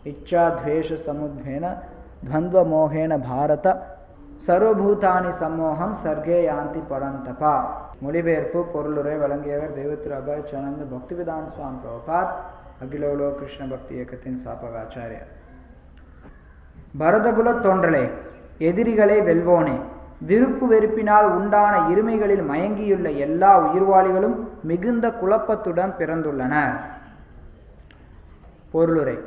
இச்சா துவேஷ சமுத்வேன துவந்த்வ மோகேன பாரத சர்வபூதானி சம்மோகம் சர்க்கே யாந்தி பரந்தபா மொழிபெயர்ப்பு பொருளுரை வழங்கியவர் தெய்வத்திரு அபாய் சனந்த பக்திவிதான் சுவாமி பிரபாத் அகிலோலோ கிருஷ்ண பக்தி இயக்கத்தின் சாபகாச்சாரியர் பரதகுல தோன்றலே எதிரிகளை வெல்வோனே விருப்பு வெறுப்பினால் உண்டான இருமைகளில் மயங்கியுள்ள எல்லா உயிர்வாளிகளும் மிகுந்த குழப்பத்துடன் பிறந்துள்ளன பொருளுரை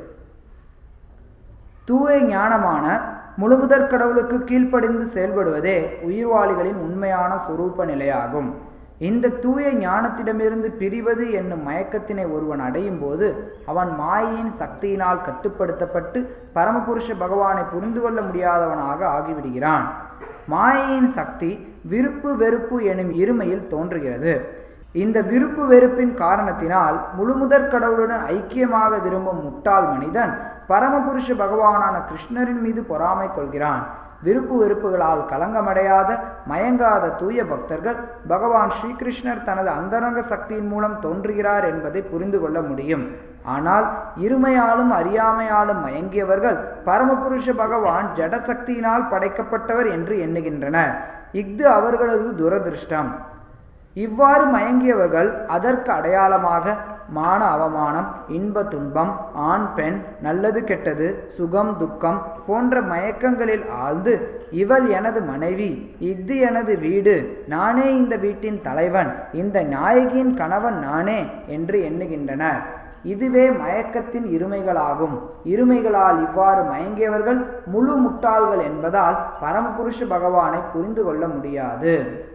தூய ஞானமான முழுமுதற் கடவுளுக்கு கீழ்ப்படிந்து செயல்படுவதே உயிர்வாளிகளின் உண்மையான சொரூப நிலையாகும் இந்த தூய ஞானத்திடமிருந்து பிரிவது என்னும் மயக்கத்தினை ஒருவன் அடையும் போது அவன் மாயையின் சக்தியினால் கட்டுப்படுத்தப்பட்டு பரமபுருஷ பகவானை புரிந்து கொள்ள முடியாதவனாக ஆகிவிடுகிறான் மாயையின் சக்தி விருப்பு வெறுப்பு எனும் இருமையில் தோன்றுகிறது இந்த விருப்பு வெறுப்பின் காரணத்தினால் முழுமுதற் கடவுளுடன் ஐக்கியமாக விரும்பும் முட்டாள் மனிதன் பரமபுருஷ பகவானான கிருஷ்ணரின் மீது பொறாமை கொள்கிறான் விருப்பு வெறுப்புகளால் கலங்கமடையாத மயங்காத தூய பக்தர்கள் பகவான் ஸ்ரீகிருஷ்ணர் தனது அந்தரங்க சக்தியின் மூலம் தோன்றுகிறார் என்பதை புரிந்து கொள்ள முடியும் ஆனால் இருமையாலும் அறியாமையாலும் மயங்கியவர்கள் பரமபுருஷ பகவான் ஜடசக்தியினால் படைக்கப்பட்டவர் என்று எண்ணுகின்றனர் இஃது அவர்களது துரதிருஷ்டம் இவ்வாறு மயங்கியவர்கள் அதற்கு அடையாளமாக மான அவமானம் இன்ப துன்பம் ஆண் பெண் நல்லது கெட்டது சுகம் துக்கம் போன்ற மயக்கங்களில் ஆழ்ந்து இவள் எனது மனைவி இஃது எனது வீடு நானே இந்த வீட்டின் தலைவன் இந்த நாயகியின் கணவன் நானே என்று எண்ணுகின்றனர் இதுவே மயக்கத்தின் இருமைகளாகும் இருமைகளால் இவ்வாறு மயங்கியவர்கள் முழு முட்டாள்கள் என்பதால் பரமபுருஷ பகவானை புரிந்து கொள்ள முடியாது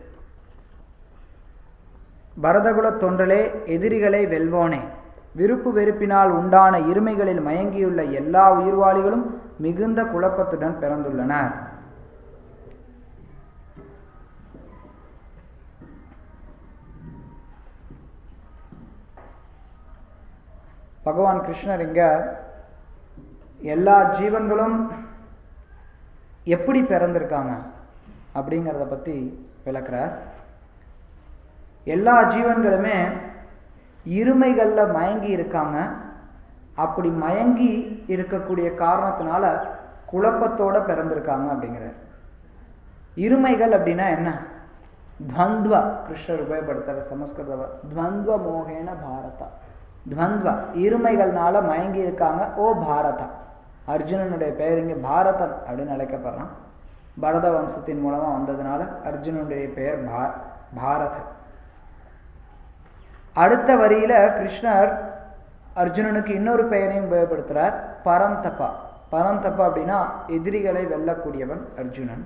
பரதகுல தொன்றலே எதிரிகளை வெல்வோனே விருப்பு வெறுப்பினால் உண்டான இருமைகளில் மயங்கியுள்ள எல்லா உயிர்வாளிகளும் மிகுந்த குழப்பத்துடன் பிறந்துள்ளனர் பகவான் கிருஷ்ணர் இங்க எல்லா ஜீவன்களும் எப்படி பிறந்திருக்காங்க அப்படிங்கிறத பத்தி விளக்குறார் எல்லா ஜீவன்களுமே இருமைகள்ல மயங்கி இருக்காங்க அப்படி மயங்கி இருக்கக்கூடிய காரணத்தினால குழப்பத்தோட பிறந்திருக்காங்க அப்படிங்கிறார் இருமைகள் அப்படின்னா என்ன துவந்த்வ கிருஷ்ணர் உபயோகப்படுத்துற சமஸ்கிருத துவந்த்வ மோகேன பாரதா துவந்த்வ இருமைகள்னால மயங்கி இருக்காங்க ஓ பாரதா அர்ஜுனனுடைய பெயர் இங்கே பாரதன் அப்படின்னு அழைக்கப்படுறான் பரத வம்சத்தின் மூலமா வந்ததுனால அர்ஜுனனுடைய பெயர் பா பாரத அடுத்த வரியில கிருஷ்ணர் அர்ஜுனனுக்கு இன்னொரு பெயரையும் உபயோகப்படுத்துறார் பரந்தப்பா பரந்தப்பா அப்படின்னா எதிரிகளை வெல்லக்கூடியவன் அர்ஜுனன்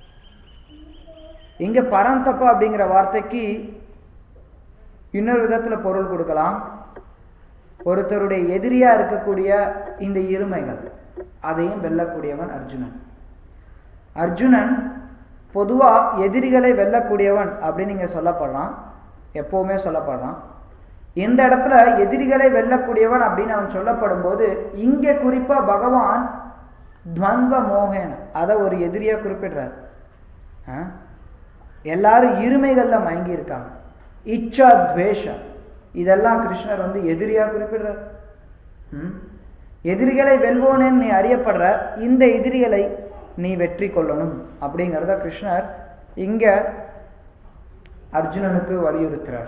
இங்க பரந்தப்பா அப்படிங்கிற வார்த்தைக்கு இன்னொரு விதத்துல பொருள் கொடுக்கலாம் ஒருத்தருடைய எதிரியா இருக்கக்கூடிய இந்த இருமைகள் அதையும் வெல்லக்கூடியவன் அர்ஜுனன் அர்ஜுனன் பொதுவா எதிரிகளை வெல்லக்கூடியவன் அப்படின்னு இங்க சொல்லப்படுறான் எப்பவுமே சொல்லப்படுறான் இந்த இடத்துல எதிரிகளை வெல்லக்கூடியவன் அப்படின்னு அவன் சொல்லப்படும் போது இங்க குறிப்பா பகவான் துவந்த மோகன் அதை ஒரு எதிரியா குறிப்பிடுறார் எல்லாரும் இருமைகள்ல மயங்கி இருக்காங்க இச்சா துவேஷம் இதெல்லாம் கிருஷ்ணர் வந்து எதிரியா குறிப்பிடுறார் எதிரிகளை வெல்வோனேன்னு நீ அறியப்படுற இந்த எதிரிகளை நீ வெற்றி கொள்ளணும் அப்படிங்கிறத கிருஷ்ணர் இங்க அர்ஜுனனுக்கு வலியுறுத்துறார்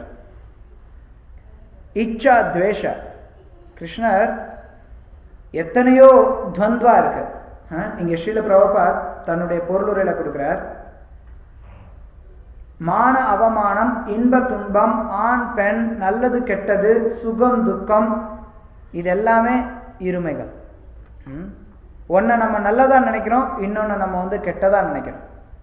இச்சா துவேஷ கிருஷ்ணர் எத்தனையோ துவந்த்வா இருக்கு இங்க ஸ்ரீல பிரபபாத் தன்னுடைய பொருளுரையில கொடுக்கிறார் மான அவமானம் இன்ப துன்பம் ஆண் பெண் நல்லது கெட்டது சுகம் துக்கம் இது எல்லாமே இருமைகள் ஒன்றை நம்ம நல்லதா நினைக்கிறோம் இன்னொன்று நம்ம வந்து கெட்டதா நினைக்கிறோம்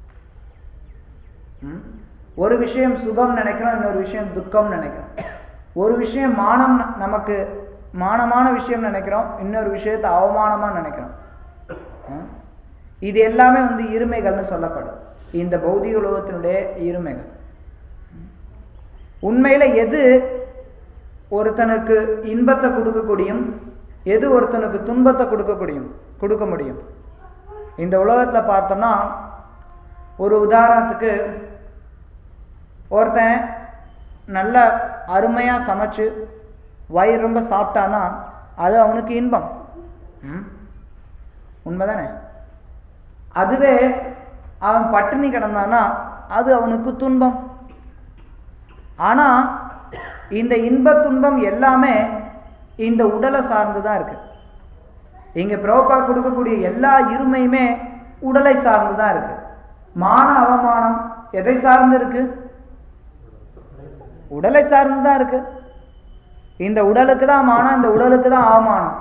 ஒரு விஷயம் சுகம் நினைக்கிறோம் இன்னொரு விஷயம் துக்கம் நினைக்கிறோம் ஒரு விஷயம் மானம் நமக்கு மானமான விஷயம் நினைக்கிறோம் இன்னொரு விஷயத்தை அவமானமா நினைக்கிறோம் இது எல்லாமே வந்து இருமைகள்னு சொல்லப்படும் இந்த பௌதிக உலகத்தினுடைய இருமைகள் உண்மையில எது ஒருத்தனுக்கு இன்பத்தை கொடுக்கக்கூடியும் எது ஒருத்தனுக்கு துன்பத்தை கொடுக்கக்கூடியும் கொடுக்க முடியும் இந்த உலகத்துல பார்த்தோம்னா ஒரு உதாரணத்துக்கு ஒருத்தன் நல்ல அருமையா சமைச்சு வயிறு ரொம்ப சாப்பிட்டானா அது அவனுக்கு இன்பம் உண்மைதானே அதுவே அவன் பட்டினி கிடந்தானா அது அவனுக்கு துன்பம் ஆனா இந்த இன்ப துன்பம் எல்லாமே இந்த உடலை சார்ந்து தான் இருக்கு இங்க பிரபா கொடுக்கக்கூடிய எல்லா இருமையுமே உடலை சார்ந்து தான் இருக்கு மான அவமானம் எதை சார்ந்து இருக்கு உடலை சார்ந்து தான் இருக்கு இந்த உடலுக்கு தான் மானம் இந்த உடலுக்கு தான் அவமானம்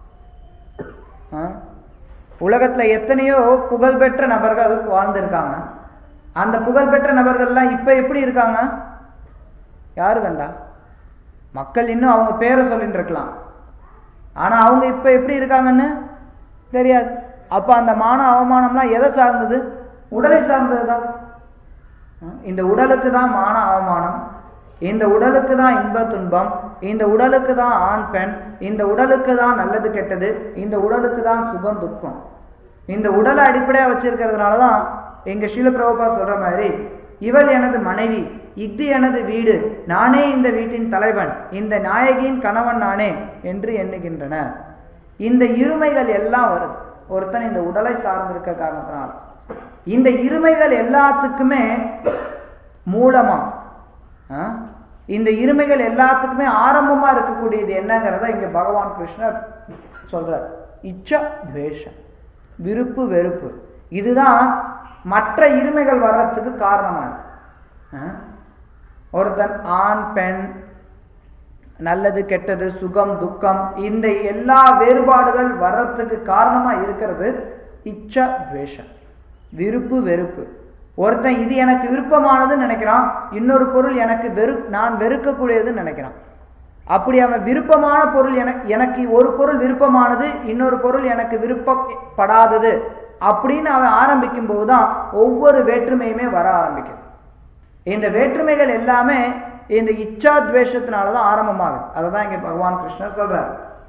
ஆ? உலகத்துல எத்தனையோ புகழ்பெற்ற நபர்கள் வாழ்ந்திருக்காங்க அந்த புகழ்பெற்ற நபர்கள்லாம் இப்ப எப்படி இருக்காங்க யாரு கண்டா மக்கள் இன்னும் அவங்க பேரை சொல்லிட்டு இருக்கலாம் ஆனா அவங்க இப்ப எப்படி இருக்காங்கன்னு தெரியாது அப்ப அந்த மான அவமானம்லாம் எதை சார்ந்தது உடலை சார்ந்ததுதான் இந்த உடலுக்கு தான் மான அவமானம் இந்த உடலுக்கு தான் இன்ப துன்பம் இந்த உடலுக்கு தான் ஆண் பெண் இந்த உடலுக்கு தான் நல்லது கெட்டது இந்த உடலுக்கு தான் சுகம் துக்கம் இந்த உடலை அடிப்படையா வச்சிருக்கிறதுனால தான் எங்க ஸ்ரீல பிரபுபா சொல்ற மாதிரி இவள் எனது மனைவி இது எனது வீடு நானே இந்த வீட்டின் தலைவன் இந்த நாயகியின் கணவன் நானே என்று எண்ணுகின்றன இந்த இருமைகள் எல்லாம் வருது ஒருத்தன் இந்த உடலை சார்ந்திருக்க காரணத்தினால் இந்த இருமைகள் எல்லாத்துக்குமே மூலமா ஆ? இந்த இருமைகள் எல்லாத்துக்குமே ஆரம்பமா இருக்கக்கூடியது என்னங்கிறத இங்க பகவான் கிருஷ்ணர் சொல்றார் இச்சா துவேஷம் விருப்பு வெறுப்பு இதுதான் மற்ற இருமைகள் வர்றதுக்கு காரணமா இருக்கு ஆ? ஒருத்தன் ஆண் பெண் நல்லது கெட்டது சுகம் துக்கம் இந்த எல்லா வேறுபாடுகள் வர்றதுக்கு காரணமா இருக்கிறது இச்சா துவேஷம் விருப்பு வெறுப்பு ஒருத்தன் இது எனக்கு விருப்பமானதுன்னு நினைக்கிறான் இன்னொரு பொருள் எனக்கு வெறு நான் வெறுக்கக்கூடியதுன்னு நினைக்கிறான் அப்படி அவன் விருப்பமான பொருள் எனக்கு எனக்கு ஒரு பொருள் விருப்பமானது இன்னொரு பொருள் எனக்கு விருப்பப்படாதது அப்படின்னு அவன் ஆரம்பிக்கும் போதுதான் ஒவ்வொரு வேற்றுமையுமே வர ஆரம்பிக்கும் இந்த வேற்றுமைகள் எல்லாமே இந்த இச்சா துவேஷத்தினாலதான் ஆரம்பமாகுது அதை தான் இங்க பகவான் கிருஷ்ணர் சொல்றார்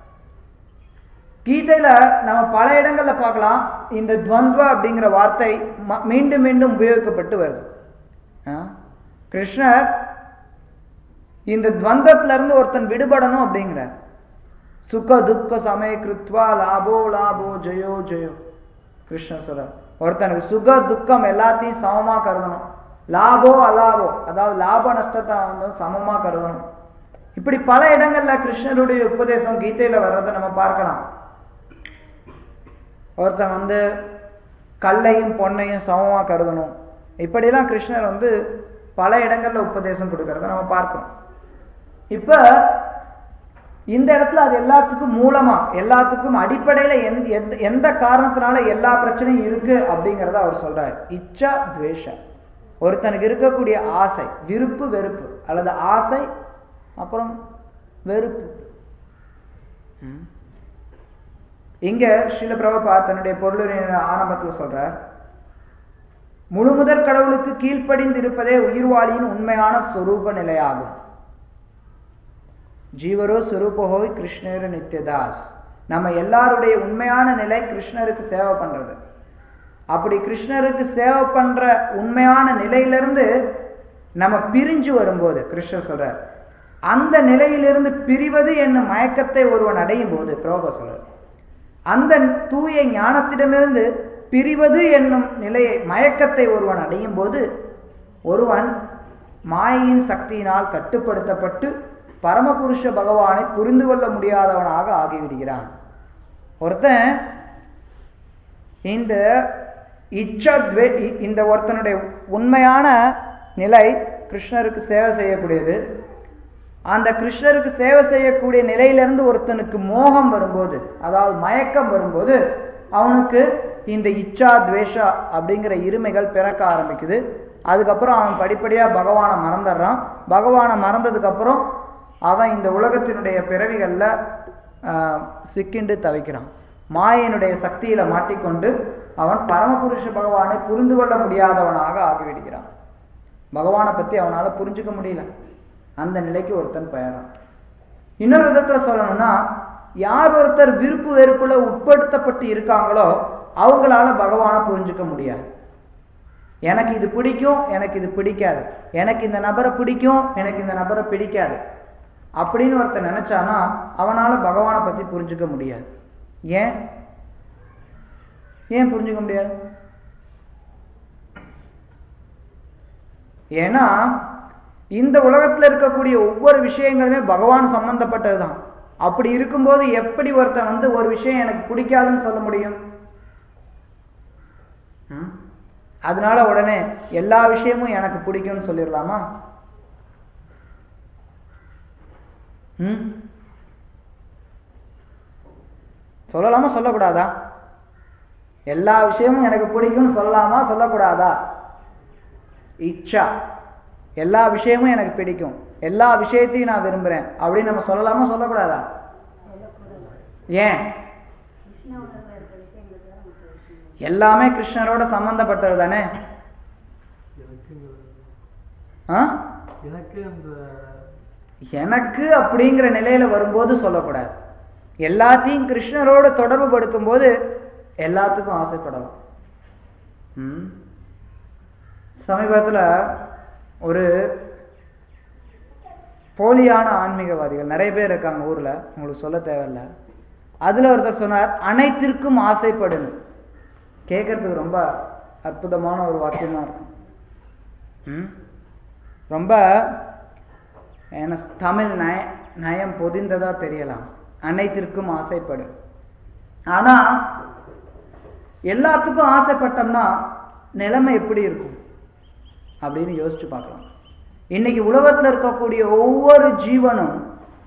கீதையில நம்ம பல இடங்கள்ல பார்க்கலாம் இந்த துவந்த்வ அப்படிங்கிற வார்த்தை ம- மீண்டும் மீண்டும் உபயோகிக்கப்பட்டு வருது ஆ? கிருஷ்ணர் இந்த துவந்தத்துல இருந்து ஒருத்தன் விடுபடணும் அப்படிங்கிறார் சுக துக்க சமய கிருத்வா லாபோ லாபோ ஜெயோ ஜெயோ கிருஷ்ணர் சொல்றார் ஒருத்தனுக்கு சுக துக்கம் எல்லாத்தையும் சமமா கருதணும் லாபோ அலாபோ அதாவது லாப நஷ்டத்தை வந்து சமமா கருதணும் இப்படி பல இடங்கள்ல கிருஷ்ணருடைய உபதேசம் கீதையில வர்றதை நம்ம பார்க்கலாம் ஒருத்தன் வந்து கல்லையும் பொன்னையும் சமமா கருதணும் இப்படிலாம் கிருஷ்ணர் வந்து பல இடங்கள்ல உபதேசம் கொடுக்கறத நம்ம பார்க்கிறோம் இப்ப இந்த இடத்துல அது எல்லாத்துக்கும் மூலமா எல்லாத்துக்கும் அடிப்படையில எந்த எந்த- எந்த காரணத்தினால எல்லா பிரச்சனையும் இருக்கு அப்படிங்கறத அவர் சொல்றாரு இச்சா துவேஷம் ஒருத்தனுக்கு இருக்கக்கூடிய ஆசை விருப்பு வெறுப்பு அல்லது ஆசை அப்புறம் வெறுப்பு ம். இங்க ஸ்ரீல பிரபுபா தன்னுடைய பொருளுரையின் ஆரம்பத்துல சொல்றார் முழுமுதற் கடவுளுக்கு கீழ்ப்படிந்து இருப்பதே உயிர்வாளியின் உண்மையான ஸ்வரூப நிலையாகும் ஜீவரோ சுரூபஹோய் கிருஷ்ணர் நித்யதாஸ் நம்ம எல்லாருடைய உண்மையான நிலை கிருஷ்ணருக்கு சேவை பண்றது அப்படி கிருஷ்ணருக்கு சேவை பண்ற உண்மையான நிலையிலிருந்து நம்ம பிரிஞ்சு வரும்போது கிருஷ்ணர் சொல்றார் அந்த நிலையிலிருந்து பிரிவது என்னும் மயக்கத்தை ஒருவன் அடையும் போது பிரபா சொல்றார் அந்த தூய ஞானத்திடமிருந்து பிரிவது என்னும் நிலையை மயக்கத்தை ஒருவன் அடையும் போது ஒருவன் மாயையின் சக்தியினால் கட்டுப்படுத்தப்பட்டு பரமபுருஷ பகவானை புரிந்து கொள்ள முடியாதவனாக ஆகிவிடுகிறான் ஒருத்தன் இந்த இச்சத்வே இ- இந்த ஒருத்தனுடைய உண்மையான நிலை கிருஷ்ணருக்கு சேவை செய்யக்கூடியது அந்த கிருஷ்ணருக்கு சேவை செய்யக்கூடிய நிலையிலிருந்து ஒருத்தனுக்கு மோகம் வரும்போது அதாவது மயக்கம் வரும்போது அவனுக்கு இந்த இச்சா துவேஷா அப்படிங்கிற இருமைகள் பிறக்க ஆரம்பிக்குது அதுக்கப்புறம் அவன் படிப்படியா பகவானை மறந்துடுறான் பகவானை மறந்ததுக்கு அப்புறம் அவன் இந்த உலகத்தினுடைய பிறவிகள்ல ஆஹ், சிக்கிண்டு தவிக்கிறான் மாயையினுடைய சக்தியில மாட்டிக்கொண்டு அவன் பரமபுருஷ பகவானை புரிந்து கொள்ள முடியாதவனாக ஆகிவிடுகிறான் பகவானை பத்தி அவனால புரிஞ்சுக்க முடியல அந்த நிலைக்கு ஒருத்தன் பெயரான் இன்னொரு விதத்துல சொல்லணும்னா யார் ஒருத்தர் விருப்பு வெறுப்புல உட்படுத்தப்பட்டு இருக்காங்களோ அவங்களால பகவானை புரிஞ்சுக்க முடியாது எனக்கு இது பிடிக்கும் எனக்கு இது பிடிக்காது எனக்கு இந்த நபரை பிடிக்கும் எனக்கு இந்த நபரை பிடிக்காது அப்படின்னு ஒருத்தன் நினைச்சானா அவனால பகவானை பத்தி புரிஞ்சுக்க முடியாது ஏன் ஏன் புரிஞ்சுக்க முடியாது ஏன்னா இந்த உலகத்துல இருக்கக்கூடிய ஒவ்வொரு விஷயங்களுமே பகவான் சம்பந்தப்பட்டதுதான் அப்படி இருக்கும்போது எப்படி ஒருத்தன் வந்து ஒரு விஷயம் எனக்கு பிடிக்காதுன்னு சொல்ல முடியும் ம்? அதனால உடனே எல்லா விஷயமும் எனக்கு பிடிக்கும்னு சொல்லிடலாமா ம் சொல்லலாமா சொல்லக்கூடாதா எல்லா விஷயமும் எனக்கு பிடிக்கும்னு சொல்லலாமா சொல்லக்கூடாதா இச்சா எல்லா விஷயமும் எனக்கு பிடிக்கும் எல்லா விஷயத்தையும் நான் விரும்புறேன் அப்படின்னு நம்ம சொல்லலாமா சொல்லக்கூடாதா ஏன் எல்லாமே கிருஷ்ணரோட சம்பந்தப்பட்டது தானே ஆ? எனக்கு அந்த எனக்கு அப்படிங்கிற நிலையில வரும்போது சொல்லக்கூடாது எல்லாத்தையும் கிருஷ்ணரோட தொடர்பு படுத்தும் போது எல்லாத்துக்கும் ஆசைப்படலாம் ம். சமீபத்துல ஒரு போலியான ஆன்மீகவாதிகள் நிறைய பேர் இருக்காங்க ஊர்ல உங்களுக்கு சொல்ல தேவையில்ல அதுல ஒருத்தர் சொன்னார் அனைத்திற்கும் ஆசைப்படுன்னு கேட்கறதுக்கு ரொம்ப அற்புதமான ஒரு வாக்கியமா இருக்கும் ம்? ரொம்ப எனக்கு தமிழ் நய நயம் பொதிந்ததா தெரியலாம் அனைத்திற்கும் ஆசைப்படு ஆனா எல்லாத்துக்கும் ஆசைப்பட்டோம்னா நிலைமை எப்படி இருக்கும் அப்படின்னு யோசிச்சு பார்க்கலாம் இன்னைக்கு உலகத்துல இருக்கக்கூடிய ஒவ்வொரு ஜீவனும்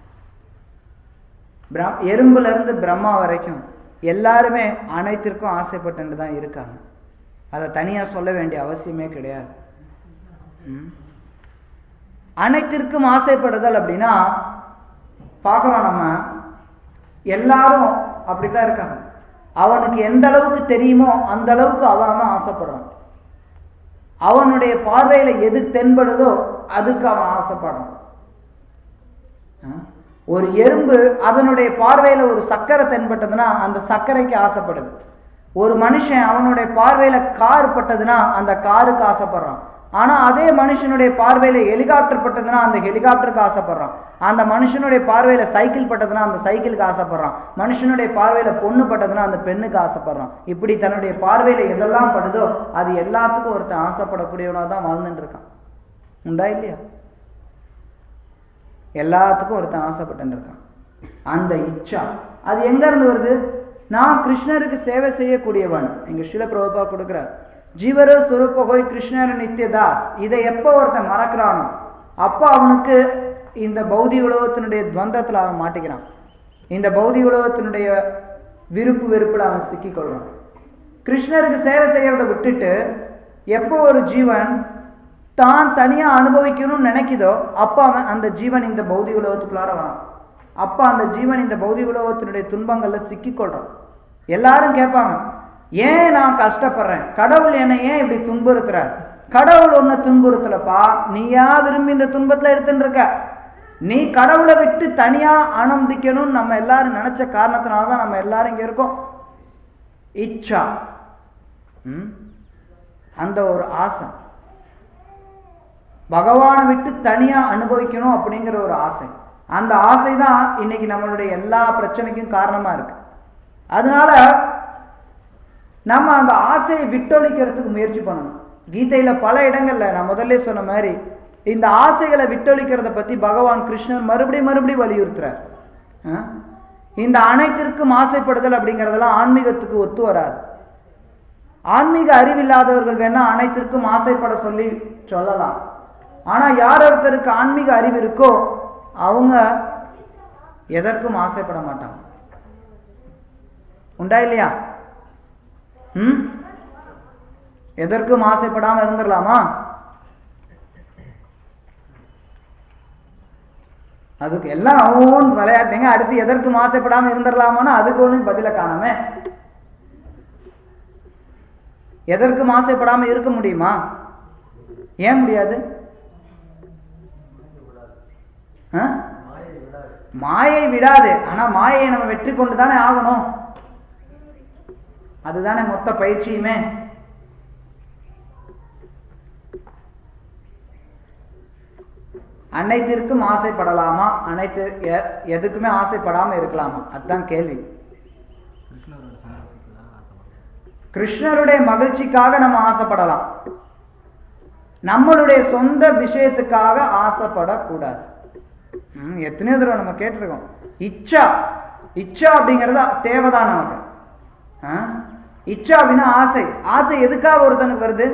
பிர- எறும்புல இருந்து பிரம்மா வரைக்கும் எல்லாருமே அனைத்திற்கும் ஆசைப்பட்டு தான் இருக்காங்க அதை தனியா சொல்ல வேண்டிய அவசியமே கிடையாது ம். அனைத்திற்கும் ஆசைப்படுதல் அப்படின்னா பார்க்குறோம் நம்ம எல்லாரும் அப்படித்தான் இருக்காங்க அவனுக்கு எந்த அளவுக்கு தெரியுமோ அந்த அளவுக்கு அவன் அவன் ஆசைப்படுறான் அவனுடைய பார்வையில எது தென்படுதோ அதுக்கு அவன் ஆசைப்படுறான் ஆ? ஒரு எறும்பு அதனுடைய பார்வையில ஒரு சக்கரை தென்பட்டதுன்னா அந்த சர்க்கரைக்கு ஆசைப்படுது ஒரு மனுஷன் அவனுடைய பார்வையில கார் பட்டதுன்னா அந்த காருக்கு ஆசைப்படுறான் ஆனா அதே மனுஷனுடைய பார்வையில ஹெலிகாப்டர் பட்டதுன்னா அந்த ஹெலிகாப்டருக்கு ஆசைப்படுறான் அந்த மனுஷனுடைய பார்வையில சைக்கிள் பட்டதுன்னா அந்த சைக்கிளுக்கு ஆசைப்படுறான் மனுஷனுடைய பார்வையில பொண்ணு பட்டதுன்னா அந்த பெண்ணுக்கு ஆசைப்படுறான் இப்படி தன்னுடைய பார்வையில எதெல்லாம் படுதோ அது எல்லாத்துக்கும் ஒருத்தன் ஆசைப்படக்கூடியவனா தான் வாழ்ந்துட்டு இருக்கான் உண்டா இல்லையா எல்லாத்துக்கும் ஒருத்தன் ஆசைப்பட்டு இருக்கான் அந்த இச்சா அது எங்க இருந்து வருது நான் கிருஷ்ணருக்கு சேவை செய்யக்கூடியவன் எங்க சில பிரபா கொடுக்கிறார் ஜீவர சுரூப ஹோய் கிருஷ்ணர் நித்யதாஸ் இதை எப்ப ஒருத்தன் மறக்கிறானோ அப்ப அவனுக்கு இந்த பௌதிக உலகத்தினுடைய துவந்தத்துல அவன் மாட்டிக்கிறான் இந்த பௌதிக உலகத்தினுடைய விருப்பு வெறுப்புல அவன் சிக்கிக்கொள்றான் கிருஷ்ணருக்கு சேவை செய்யறதை விட்டுட்டு எப்போ ஒரு ஜீவன் தான் தனியா அனுபவிக்கணும்னு நினைக்குதோ அப்ப அவன் அந்த ஜீவன் இந்த பௌதிக உலகத்துக்குள்ளார வரான் அப்ப அந்த ஜீவன் இந்த பௌதிக உலகத்தினுடைய துன்பங்கள்ல சிக்கிக்கொள்றான் எல்லாரும் கேட்பாங்க ஏன் நான் கஷ்டப்படுறேன் கடவுள் என்னை ஏன் இப்படி துன்புறுத்துறார் கடவுள் உன்னை துன்புறுத்தலப்பா நீயா விரும்பி இந்த துன்பத்துல எடுத்துட்டு இருக்க நீ கடவுளை விட்டு தனியா ஆனந்திக்கணும்னு நம்ம எல்லாரும் நினைச்ச காரணத்தினாலதான் நம்ம எல்லாரும் இங்க இருக்கோம் இச்சா ம்? அந்த ஒரு ஆசை பகவானை விட்டு தனியா அனுபவிக்கணும் அப்படிங்கிற ஒரு ஆசை அந்த ஆசை தான் இன்னைக்கு நம்மளுடைய எல்லா பிரச்சனைக்கும் காரணமா இருக்கு அதனால நம்ம அந்த ஆசையை விட்டொழிக்கிறதுக்கு முயற்சி பண்ணணும் கீதையில பல இடங்கள்ல நான் முதல்ல சொன்ன மாதிரி இந்த ஆசைகளை விட்டொழிக்கிறத பத்தி பகவான் கிருஷ்ணர் மறுபடியும் மறுபடியும் வலியுறுத்துறார் ஆ? இந்த அனைத்திற்கும் ஆசைப்படுதல் அப்படிங்கறதெல்லாம் ஆன்மீகத்துக்கு ஒத்து வராது ஆன்மீக அறிவில்லாதவர்கள் வேணா அனைத்திற்கும் ஆசைப்பட சொல்லி சொல்லலாம் ஆனா யார் ஒருத்தருக்கு ஆன்மீக அறிவு இருக்கோ அவங்க எதற்கும் ஆசைப்பட மாட்டாங்க உண்டா இல்லையா ம் எதற்கும் ஆசைப்படாம இருந்துடலாமா அதுக்கு எல்லாம் அவன் விளையாட்டுங்க அடுத்து எதற்கும் ஆசைப்படாம இருந்துடலாமான்னு அதுக்கு ஒன்றும் பதில காணாம எதற்கும் ஆசைப்படாம இருக்க முடியுமா ஏன் முடியாது ஆ? மாயை விடாது ஆனா மாயையை நம்ம வெற்றி கொண்டு தானே ஆகணும் அதுதானே மொத்த பயிற்சியுமே அனைத்திற்கும் ஆசைப்படலாமா அனைத்து எ- எதுக்குமே ஆசைப்படாம இருக்கலாமா அதுதான் கேள்வி கிருஷ்ணரோட சந்தோஷத்துக்கு தான் ஆசைப்படுறேன் கிருஷ்ணருடைய மகிழ்ச்சிக்காக நம்ம ஆசைப்படலாம் நம்மளுடைய சொந்த விஷயத்துக்காக ஆசைப்படக்கூடாது ம், எத்தனையோ தடவை நம்ம கேட்டிருக்கோம் இச்சா இச்சா அப்படிங்கிறது தேவைதான் நமக்கு ஆ? இச்சா அப்படின்னா ஆசை ஆசை எதுக்காக ஒருத்தனுக்கு வருது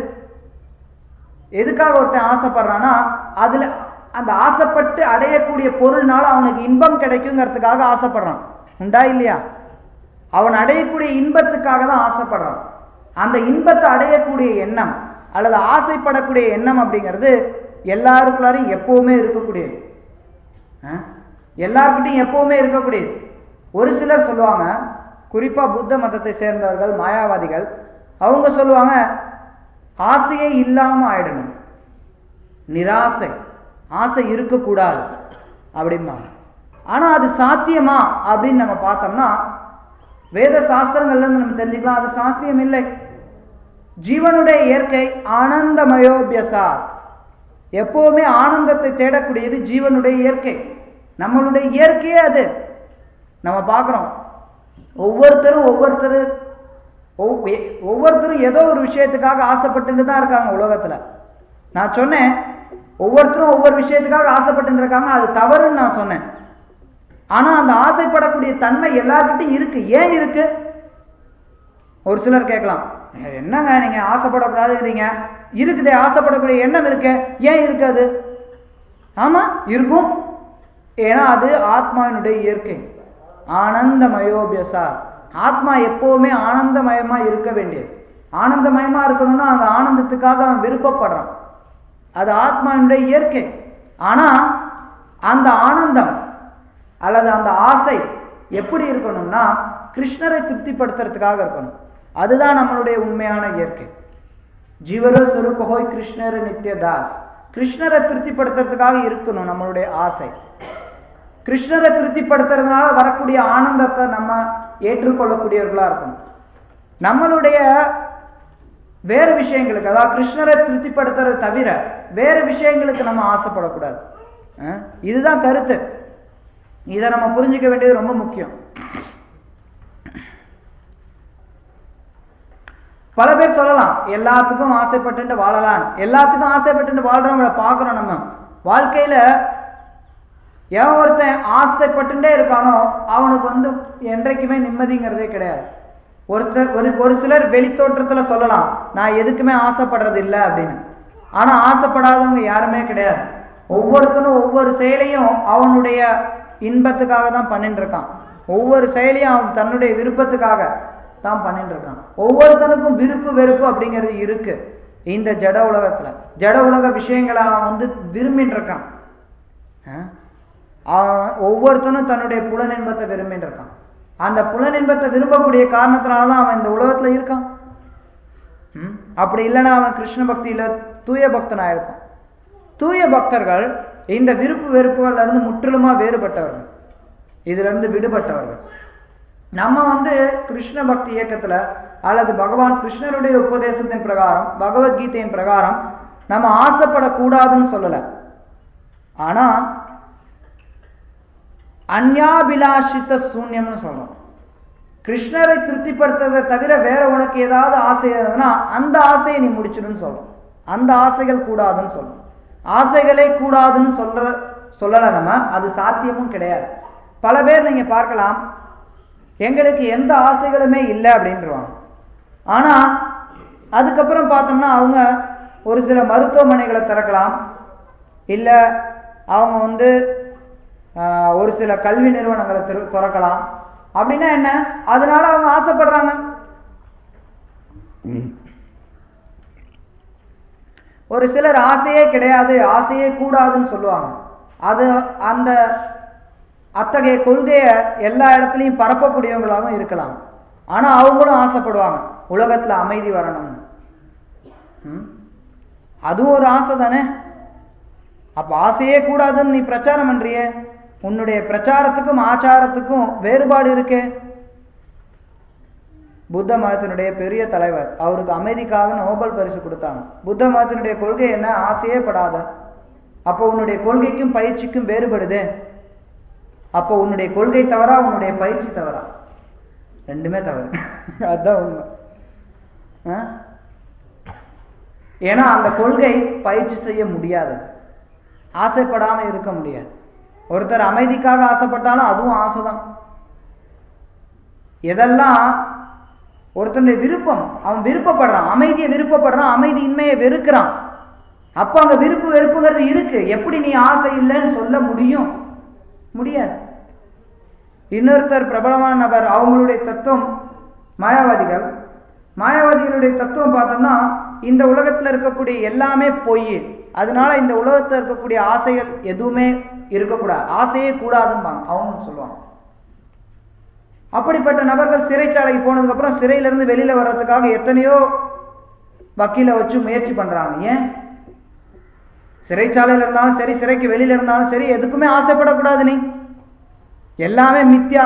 எதுக்காக ஒருத்தன் ஆசைப்படுறான்னா அதுல அந்த ஆசைப்பட்டு அடையக்கூடிய பொருள்னால அவனுக்கு இன்பம் கிடைக்குங்கிறதுக்காக ஆசைப்படுறான் உண்டா இல்லையா அவன் அடையக்கூடிய இன்பத்துக்காக தான் ஆசைப்படுறான் அந்த இன்பத்தை அடையக்கூடிய எண்ணம் அல்லது ஆசைப்படக்கூடிய எண்ணம் அப்படிங்கிறது எல்லாருக்குள்ளாரையும் எப்பவுமே இருக்கக்கூடியது ஆ? எல்லார்கிட்டையும் எப்பவுமே இருக்கக்கூடியது ஒரு சிலர் சொல்லுவாங்க குறிப்பா புத்த மதத்தை சேர்ந்தவர்கள் மாயாவாதிகள் அவங்க சொல்லுவாங்க ஆசையே இல்லாம ஆயிடணும் நிராசை ஆசை இருக்கக்கூடாது அப்படிம்பாங்க ஆனா அது சாத்தியமா அப்படின்னு நம்ம பார்த்தோம்னா வேத சாஸ்திரங்கள்ல இருந்து நம்ம தெரிஞ்சுக்கலாம் அது சாத்தியம் இல்லை ஜீவனுடைய இயற்கை ஆனந்தமயோபியசா எப்பவுமே ஆனந்தத்தை தேடக்கூடியது ஜீவனுடைய இயற்கை நம்மளுடைய இயற்கையே அது நம்ம பார்க்கிறோம் ஒவ்வொருத்தரும் ஒவ்வொருத்தர் ஒவ்- எ- ஒவ்வொருத்தரும் ஏதோ ஒரு விஷயத்துக்காக ஆசைப்பட்டுட்டு தான் இருக்காங்க உலகத்துல நான் சொன்னேன் ஒவ்வொருத்தரும் ஒவ்வொரு விஷயத்துக்காக ஆசைப்பட்டு இருக்காங்க அது தவறுன்னு நான் சொன்னேன் ஆனா அந்த ஆசைப்படக்கூடிய தன்மை எல்லார்கிட்டையும் இருக்கு ஏன் இருக்கு ஒரு சிலர் கேட்கலாம் என்னங்க நீங்க ஆசைப்படக்கூடாதுங்கிறீங்க இருக்குதே ஆசைப்படக்கூடிய எண்ணம் இருக்கு ஏன் இருக்காது ஆமா இருக்கும் ஏன்னா அது ஆத்மாவினுடைய இயற்கை ஆனந்தமயோபியசா ஆத்மா எப்பவுமே ஆனந்தமயமா இருக்க வேண்டியது ஆனந்தமயமா இருக்கணும்னா அந்த ஆனந்தத்துக்காக அவன் விருப்பப்படுறான் அது ஆத்மாவினுடைய இயற்கை ஆனா அந்த ஆனந்தம் அல்லது அந்த ஆசை எப்படி இருக்கணும்னா கிருஷ்ணரை திருப்திப்படுத்துறதுக்காக இருக்கணும் அதுதான் நம்மளுடைய உண்மையான இயற்கை ஜீவர சுரூபஹோய் கிருஷ்ணர் நித்யதாஸ் கிருஷ்ணரை திருப்திப்படுத்துறதுக்காக இருக்கணும் நம்மளுடைய ஆசை கிருஷ்ணரை திருப்திப்படுத்துறதுனால வரக்கூடிய ஆனந்தத்தை நம்ம ஏற்றுக்கொள்ளக்கூடியவர்களா இருக்கணும் நம்மளுடைய வேற விஷயங்களுக்கு அதாவது கிருஷ்ணரை திருப்திப்படுத்துறது தவிர வேற விஷயங்களுக்கு நம்ம ஆசைப்படக்கூடாது அஹ் இதுதான் கருத்து இதை நம்ம புரிஞ்சுக்க வேண்டியது ரொம்ப முக்கியம் பல பேர் சொல்லலாம் எல்லாத்துக்கும் ஆசைப்பட்டு வாழலாம் எல்லாத்துக்கும் ஆசைப்பட்டு வாழ்றவங்கள பார்க்கிறோம் நம்ம வாழ்க்கையில எவன் ஒருத்தன் ஆசைப்பட்டுட்டே இருக்கானோ அவனுக்கு வந்து என்றைக்குமே நிம்மதிங்கிறதே கிடையாது ஒருத்தர் ஒரு ஒரு சிலர் வெளித்தோற்றத்துல சொல்லலாம் நான் எதுக்குமே ஆசைப்படுறது இல்லை அப்படின்னு ஆனா ஆசைப்படாதவங்க யாருமே கிடையாது ஒவ்வொருத்தனும் ஒவ்வொரு செயலையும் அவனுடைய இன்பத்துக்காக தான் பண்ணிட்டு இருக்கான் ஒவ்வொரு செயலையும் அவன் தன்னுடைய விருப்பத்துக்காக தான் பண்ணிட்டு இருக்கான் ஒவ்வொருத்தனுக்கும் விருப்பு வெறுப்பு அப்படிங்கிறது இருக்கு இந்த ஜட உலகத்துல ஜட உலக விஷயங்களை அவன் வந்து விரும்பின்னு இருக்கான் ஆஹ்? அவன் ஒவ்வொருத்தனும் தன்னுடைய புலனின்பத்தை விரும்பின்னு இருக்கான் அந்த புலனின்பத்தை விரும்பக்கூடிய காரணத்தினால தான் அவன் இந்த உலகத்துல இருக்கான் ம்? அப்படி இல்லைன்னா அவன் கிருஷ்ண பக்தியில தூய பக்தனா இருப்பான் தூய பக்தர்கள் இந்த விருப்பு வெறுப்புகள்ல இருந்து முற்றிலுமா வேறுபட்டவர்கள் இதுல இருந்து விடுபட்டவர்கள் நம்ம வந்து கிருஷ்ண பக்தி இயக்கத்துல அல்லது பகவான் கிருஷ்ணருடைய உபதேசத்தின் பிரகாரம் பகவத்கீதையின் பிரகாரம் நம்ம ஆசைப்படக்கூடாதுன்னு சொல்லல ஆனா அந்யாபிலாஷித்த சூன்யம்னு சொல்றோம் கிருஷ்ணரை திருப்திப்படுத்துறதை தவிர வேற உனக்கு ஏதாவது ஆசை இருந்ததுன்னா அந்த ஆசையை நீ முடிச்சிடுன்னு சொல்றோம் அந்த ஆசைகள் கூடாதுன்னு சொல்றோம் ஆசைகளே கூடாதுன்னு சொல்ற சொல்லல நம்ம அது சாத்தியமும் கிடையாது பல பேர் நீங்க பார்க்கலாம் எங்களுக்கு எந்த ஆசைகளுமே இல்லை அப்படின்றவாங்க ஆனா அதுக்கப்புறம் பார்த்தோம்னா அவங்க ஒரு சில மருத்துவமனைகளை திறக்கலாம் இல்ல அவங்க வந்து ஆஹ், ஒரு சில கல்வி நிறுவனங்களை திற- திறக்கலாம் அப்படின்னா என்ன அதனால அவங்க ஆசைப்படுறாங்க ஒரு சிலர் ஆசையே கிடையாது ஆசையே கூடாதுன்னு சொல்லுவாங்க அது அந்த அத்தகைய கொள்கையை எல்லா இடத்துலையும் பரப்பக்கூடியவங்களாகவும் இருக்கலாம் ஆனா அவங்களும் ஆசைப்படுவாங்க உலகத்துல அமைதி வரணும்னு ம்? அதுவும் ஒரு ஆசை தானே அப்ப ஆசையே கூடாதுன்னு நீ பிரச்சாரம் பண்றியே உன்னுடைய பிரச்சாரத்துக்கும் ஆச்சாரத்துக்கும் வேறுபாடு இருக்கே புத்த மதத்தினுடைய பெரிய தலைவர் அவருக்கு அமைதிக்காக நோபல் பரிசு கொடுத்தாங்க புத்த மதத்தினுடைய கொள்கை என்ன ஆசையே படாத அப்போ உன்னுடைய கொள்கைக்கும் பயிற்சிக்கும் வேறுபடுது அப்போ உன்னுடைய கொள்கை தவறா உன்னுடைய பயிற்சி தவறா ரெண்டுமே தவறு அதுதான் உண்மை ஆ? ஏன்னா அந்த கொள்கை பயிற்சி செய்ய முடியாது ஆசைப்படாம இருக்க முடியாது ஒருத்தர் அமைதிக்காக ஆசைப்பட்டாலும் அதுவும் ஆசைதான் எதெல்லாம் ஒருத்தனுடைய விருப்பம் அவன் விருப்பப்படுறான் அமைதியை விருப்பப்படுறான் அமைதியின்மையை வெறுக்கிறான் அப்ப அங்க விருப்பு வெறுப்புங்கிறது இருக்கு எப்படி நீ ஆசை இல்லைன்னு சொல்ல முடியும் முடியாது இன்னொருத்தர் பிரபலமான நபர் அவங்களுடைய தத்துவம் மாயாவாதிகள் மாயாவாதிகளுடைய தத்துவம் பார்த்தோம்னா இந்த உலகத்துல இருக்கக்கூடிய எல்லாமே பொய் அதனால இந்த உலகத்துல இருக்கக்கூடிய ஆசைகள் எதுவுமே இருக்கக்கூடாது ஆசையே கூடாதும்பாங்க அவங்க சொல்லுவாங்க அப்படிப்பட்ட நபர்கள் சிறைச்சாலைக்கு போனதுக்கு அப்புறம் சிறையில இருந்து வெளியில வர்றதுக்காக எத்தனையோ வக்கீல வச்சு முயற்சி பண்றாங்க ஏன் சிறைச்சாலையில இருந்தாலும் சரி சிறைக்கு வெளியில இருந்தாலும் சரி எதுக்குமே ஆசைப்படக்கூடாது நீ எல்லாமே மித்யா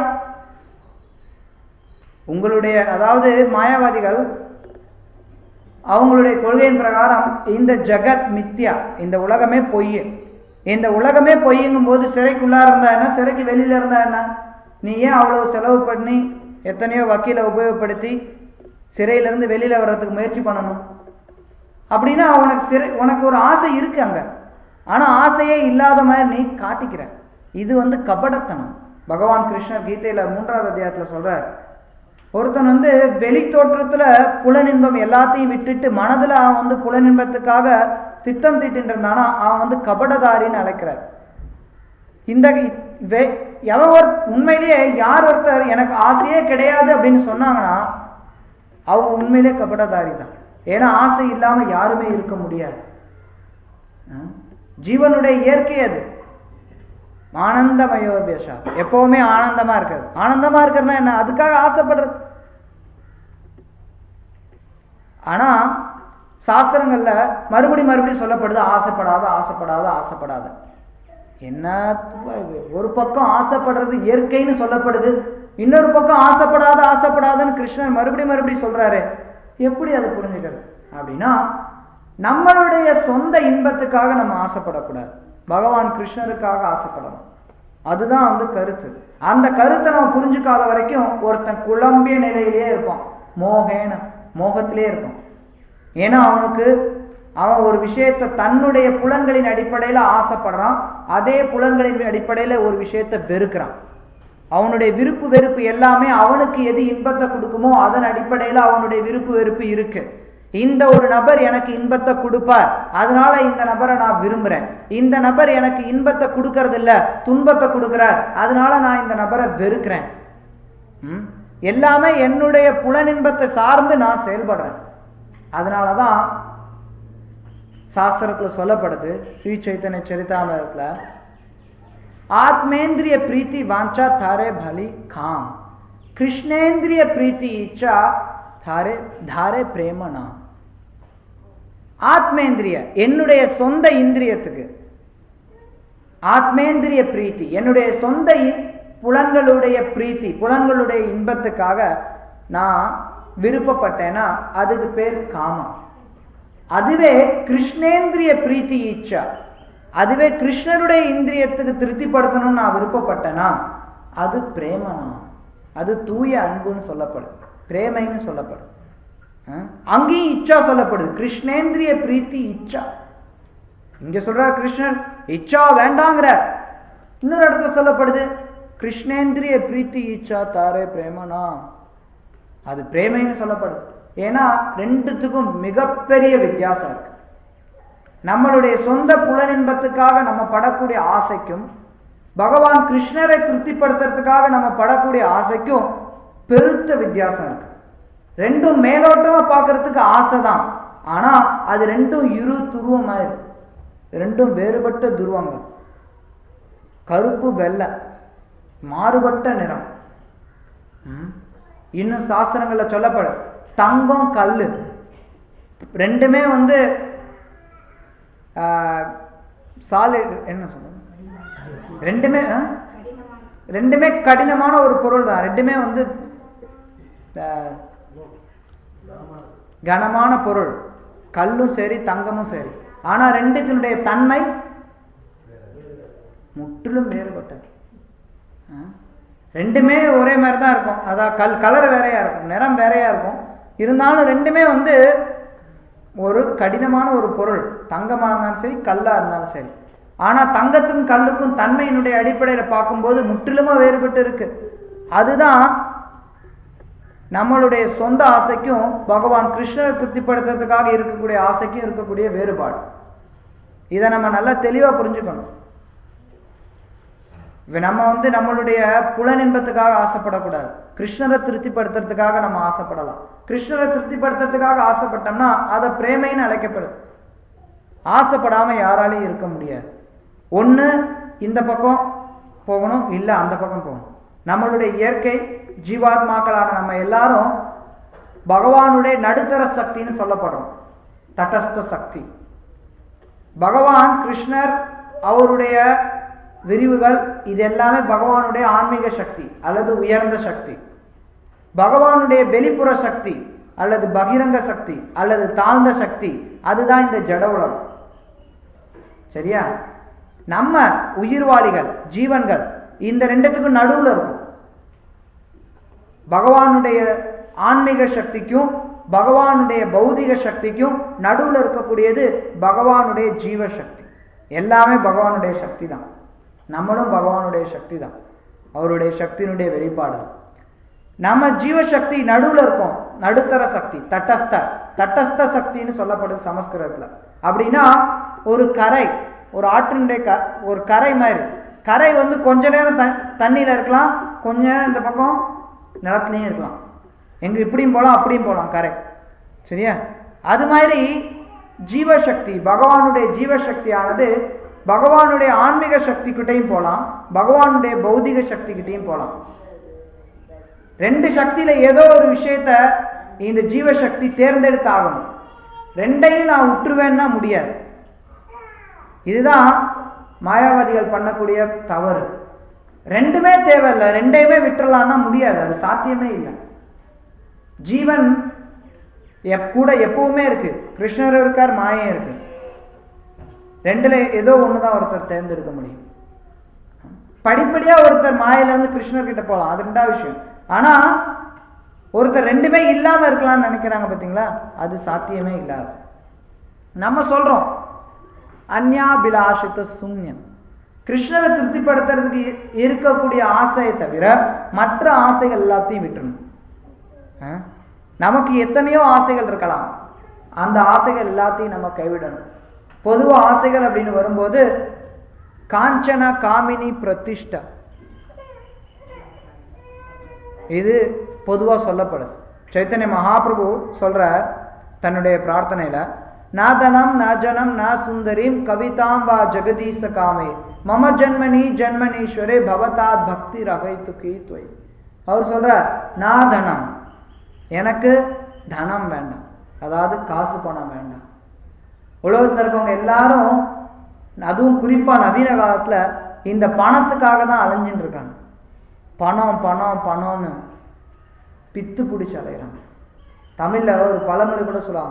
உங்களுடைய அதாவது மாயாவாதிகள் அவங்களுடைய கொள்கையின் பிரகாரம் இந்த ஜெகத் மித்யா இந்த உலகமே பொய் இந்த உலகமே பொய்யுங்கும் போது சிறைக்குள்ளா இருந்தா என்ன சிறைக்கு வெளியில இருந்தா என்ன நீ ஏன் அவ்வளவு செலவு பண்ணி எத்தனையோ வக்கீலை உபயோகப்படுத்தி சிறையிலிருந்து வெளியில வர்றதுக்கு முயற்சி பண்ணணும் அப்படின்னா உனக்கு சிறை உனக்கு ஒரு ஆசை இருக்கு அங்க ஆனா ஆசையே இல்லாத மாதிரி நீ காட்டிக்கிற இது வந்து கபடத்தனம் பகவான் கிருஷ்ணர் கீதையில மூன்றாவது அத்தியாயத்துல சொல்றார் ஒருத்தன் வந்து வெளி தோற்றத்துல புலனின்பம் எல்லாத்தையும் விட்டுட்டு மனதுல அவன் வந்து புலனின்பத்துக்காக திட்டம் தீட்டின்னு இருந்தானா அவன் வந்து கபடதாரின்னு அழைக்கிறார் இந்த வெ- எவன் ஒரு உண்மையிலேயே யார் ஒருத்தர் எனக்கு ஆசையே கிடையாது அப்படின்னு சொன்னாங்கன்னா அவங்க உண்மையிலே கபடதாரி தான் ஏன்னா ஆசை இல்லாம யாருமே இருக்க முடியாது ஆ? ஜீவனுடைய இயற்கை அது ஆனந்தமயோபேஷா எப்பவுமே ஆனந்தமா இருக்கிறது ஆனந்தமா இருக்கிறதுனா என்ன அதுக்காக ஆசைப்படுறது ஆனா சாஸ்திரங்கள்ல மறுபடி மறுபடியும் சொல்லப்படுது ஆசைப்படாத ஆசைப்படாத ஆசைப்படாத என்ன இது? ஒரு பக்கம் ஆசைப்படுறது இயற்கைன்னு சொல்லப்படுது இன்னொரு பக்கம் ஆசைப்படாத ஆசைப்படாதன்னு கிருஷ்ணர் மறுபடியும் மறுபடியும் சொல்றாரு எப்படி அதை புரிஞ்சுக்கிறது அப்படின்னா நம்மளுடைய சொந்த இன்பத்துக்காக நம்ம ஆசைப்படக்கூடாது பகவான் கிருஷ்ணருக்காக ஆசைப்படணும் அதுதான் வந்து கருத்து அந்த கருத்தை நம்ம புரிஞ்சுக்காத வரைக்கும் ஒருத்தன் குழம்பிய நிலையிலேயே இருப்பான் மோகேன மோகத்திலே இருப்பான் ஏன்னா அவனுக்கு அவன் ஒரு விஷயத்தை தன்னுடைய புலன்களின் அடிப்படையில ஆசைப்படுறான் அதே புலன்களின் அடிப்படையில ஒரு விஷயத்தை வெறுக்கிறான் அவனுடைய விருப்பு வெறுப்பு எல்லாமே அவனுக்கு எது இன்பத்தை கொடுக்குமோ அதன் அடிப்படையில அவனுடைய விருப்பு வெறுப்பு இருக்கு இந்த ஒரு நபர் எனக்கு இன்பத்தை கொடுப்பார் அதனால இந்த நபரை நான் விரும்புறேன் இந்த நபர் எனக்கு இன்பத்தை கொடுக்கறது இல்ல துன்பத்தை கொடுக்கிறார் அதனால நான் இந்த நபரை வெறுக்கிறேன் ம்? எல்லாமே என்னுடைய புலனின்பத்தை சார்ந்து நான் செயல்படுறேன் அதனாலதான் சாஸ்திரத்துல சொல்லப்படுது ஸ்ரீ சைத்தன்ய சரிதாமிரத்துல आत्मेंद्रिय प्रीति वांछा थारे भली खाम कृष्णेंद्रिय प्रीति इच्छा थारे धारे பிரேம நாம் ஆத்மேந்திரிய என்னுடைய சொந்த இந்திரியத்துக்கு ஆத்மேந்திரிய பிரீத்தி என்னுடைய சொந்த இ- புலன்களுடைய பிரீத்தி புலன்களுடைய இன்பத்துக்காக நான் விருப்பப்பட்டேன்னா அதுக்கு பேர் காமம் அதுவே கிருஷ்ணேந்திரிய பிரீத்தி இச்சா அதுவே கிருஷ்ணருடைய இந்திரியத்துக்கு திருப்திப்படுத்தணும்னு நான் விருப்பப்பட்டேனா அது பிரேமனா அது தூய அன்புன்னு சொல்லப்படும் பிரேமைன்னு சொல்லப்படும் ஆ? அங்கேயும் இச்சா சொல்லப்படுது கிருஷ்ணேந்திரிய பிரீத்தி இச்சா இங்க சொல்றார் கிருஷ்ணர் இச்சா வேண்டாங்கிறார் இன்னொரு இடத்துல சொல்லப்படுது கிருஷ்ணேந்திரிய பிரீத்தி இச்சா தாரே பிரேமனா அது பிரேமைன்னு சொல்லப்படுது ஏன்னா ரெண்டுத்துக்கும் மிகப்பெரிய வித்தியாசம் இருக்கு நம்மளுடைய சொந்த புலனின்பத்துக்காக நம்ம படக்கூடிய ஆசைக்கும் பகவான் கிருஷ்ணரை திருப்திப்படுத்துறதுக்காக நம்ம படக்கூடிய ஆசைக்கும் பெருத்த வித்தியாசம் இருக்கு ரெண்டும் மேலோட்டமா பார்க்கறதுக்கு ஆசை தான் ஆனா அது ரெண்டும் இரு துருவம் மாதிரி ரெண்டும் வேறுபட்ட துருவங்கள் கருப்பு வெள்ளை மாறுபட்ட நிறம் ம். இன்னும் சாஸ்திரங்கள்ல சொல்லப்படும் தங்கம் கல்லு ரெண்டுமே வந்து சாலிட் என்ன சொல்றது ரெண்டுமே ஆ? ரெண்டுமே கடினமான ஒரு பொருள் தான் ரெண்டுமே வந்து ஆ, கனமான பொருள் கல்லும் சரி தங்கமும் சரி ஆனா ரெண்டுத்தினுடைய தன்மை முற்றிலும் வேறுபட்டது ஆ? ரெண்டுமே ஒரே மாதிரி தான் இருக்கும் அதான் கல் கலர் வேறையா இருக்கும் நிறம் வேறையா இருக்கும் இருந்தாலும் ரெண்டுமே வந்து ஒரு கடினமான ஒரு பொருள் தங்கமா இருந்தாலும் சரி கல்லா இருந்தாலும் சரி ஆனா தங்கத்துக்கும் கல்லுக்கும் தன்மையினுடைய அடிப்படையில பார்க்கும்போது முற்றிலுமா வேறுபட்டு இருக்கு அதுதான் நம்மளுடைய சொந்த ஆசைக்கும் பகவான் கிருஷ்ணரை திருப்திப்படுத்துறதுக்காக இருக்கக்கூடிய ஆசைக்கும் இருக்கக்கூடிய வேறுபாடு இதை நம்ம நல்லா தெளிவா புரிஞ்சுக்கணும் இப்ப நம்ம வந்து நம்மளுடைய புலனின்பத்துக்காக ஆசைப்படக்கூடாது கிருஷ்ணரை திருப்திப்படுத்துறதுக்காக நம்ம ஆசைப்படலாம் கிருஷ்ணரை திருப்திப்படுத்துறதுக்காக ஆசைப்பட்டோம்னா அதை பிரேமைன்னு அழைக்கப்படுது ஆசைப்படாம யாராலையும் இருக்க முடியாது ஒண்ணு இந்த பக்கம் போகணும் இல்ல அந்த பக்கம் போகணும் நம்மளுடைய இயற்கை ஜீவாத்மாக்களான நம்ம எல்லாரும் பகவானுடைய நடுத்தர சக்தின்னு சொல்லப்படுறோம் தட்டஸ்த சக்தி பகவான் கிருஷ்ணர் அவருடைய விரிவுகள் இது எல்லாமே பகவானுடைய ஆன்மீக சக்தி அல்லது உயர்ந்த சக்தி பகவானுடைய வெளிப்புற சக்தி அல்லது பகிரங்க சக்தி அல்லது தாழ்ந்த சக்தி அதுதான் இந்த ஜட உலகம் சரியா நம்ம உயிர்வாளிகள் ஜீவன்கள் இந்த ரெண்டுத்துக்கும் நடுவுல இருக்கும் பகவானுடைய ஆன்மீக சக்திக்கும் பகவானுடைய பௌதிக சக்திக்கும் நடுவுல இருக்கக்கூடியது பகவானுடைய ஜீவ சக்தி எல்லாமே பகவானுடைய சக்தி தான் நம்மளும் பகவானுடைய சக்தி தான் அவருடைய சக்தியினுடைய வெளிப்பாடு தான் நம்ம ஜீவசக்தி நடுவுல இருக்கோம் நடுத்தர சக்தி தட்டஸ்த தட்டஸ்த சக்தின்னு சொல்லப்படுது சமஸ்கிருதத்துல அப்படின்னா ஒரு கரை ஒரு ஆற்றினுடைய க ஒரு கரை மாதிரி கரை வந்து கொஞ்ச நேரம் தண் தண்ணியில இருக்கலாம் கொஞ்ச நேரம் இந்த பக்கம் நிலத்துலயும் இருக்கலாம் எங்க இப்படியும் போகலாம் அப்படியும் போகலாம் கரை சரியா அது மாதிரி ஜீவசக்தி பகவானுடைய ஜீவசக்தியானது பகவானுடைய ஆன்மீக சக்தி கிட்டையும் போகலாம் பகவானுடைய பௌதிக சக்தி கிட்டையும் போகலாம் ரெண்டு சக்தியில ஏதோ ஒரு விஷயத்த இந்த ஜீவசக்தி தேர்ந்தெடுத்து ஆகணும் ரெண்டையும் நான் விட்டுருவேன்னா முடியாது இதுதான் மாயாவாதிகள் பண்ணக்கூடிய தவறு ரெண்டுமே தேவையில்லை ரெண்டையுமே விட்டுறலாம்னா முடியாது அது சாத்தியமே இல்லை ஜீவன் எப் கூட எப்பவுமே இருக்கு கிருஷ்ணர் இருக்கார் மாயம் இருக்கு ரெண்டுல ஏதோ ஒண்ணுதான் ஒருத்தர் தேர்ந்தெடுக்க முடியும் படிப்படியா ஒருத்தர் மாயில இருந்து கிருஷ்ணர் கிட்ட போகலாம் அது ரெண்டாவது விஷயம் ஆனா ஒருத்தர் ரெண்டுமே இல்லாம இருக்கலாம்னு நினைக்கிறாங்க பாத்தீங்களா அது சாத்தியமே இல்லாது நம்ம சொல்றோம் அந்யாபிலாஷித சூன்யம் கிருஷ்ணரை திருப்திப்படுத்துறதுக்கு இருக்கக்கூடிய ஆசையை தவிர மற்ற ஆசைகள் எல்லாத்தையும் விட்டுறணும் நமக்கு எத்தனையோ ஆசைகள் இருக்கலாம் அந்த ஆசைகள் எல்லாத்தையும் நம்ம கைவிடணும் பொதுவா ஆசைகள் அப்படின்னு வரும்போது காஞ்சன காமினி பிரதிஷ்டா இது பொதுவா சொல்லப்படுது சைத்தன்ய மகாபிரபு சொல்ற தன்னுடைய பிரார்த்தனையில நாதனம் நாஜனம் நா சுந்தரிம் கவிதாம் வா ஜெகதீச காமே மம ஜன்மனி ஜன்மனீஸ்வரே பவதாத் பக்தி ரகைத்து கீத்வை அவர் சொல்ற நாதனம் எனக்கு தனம் வேண்டாம் அதாவது காசு பணம் வேண்டாம் உலகத்தில் இருக்கவங்க எல்லாரும் அதுவும் குறிப்பா நவீன காலத்துல இந்த பணத்துக்காக தான் அலைஞ்சின்னு இருக்காங்க பணம் பணம் பணம்னு பித்து பிடிச்சி அலைகிறாங்க தமிழ்ல ஒரு பழமொழி கூட சொல்லுவாங்க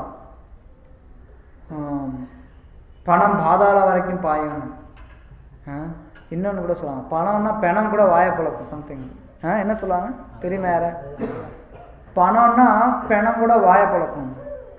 பணம் பாதாளம் வரைக்கும் பாயும் இன்னொன்னு கூட சொல்லுவாங்க பணம்னா பெணம் கூட வாய பழக்கும் சம்திங் என்ன சொல்லுவாங்க தெரியுமா யார பணம்னா பெணம் கூட வாய பழக்கும்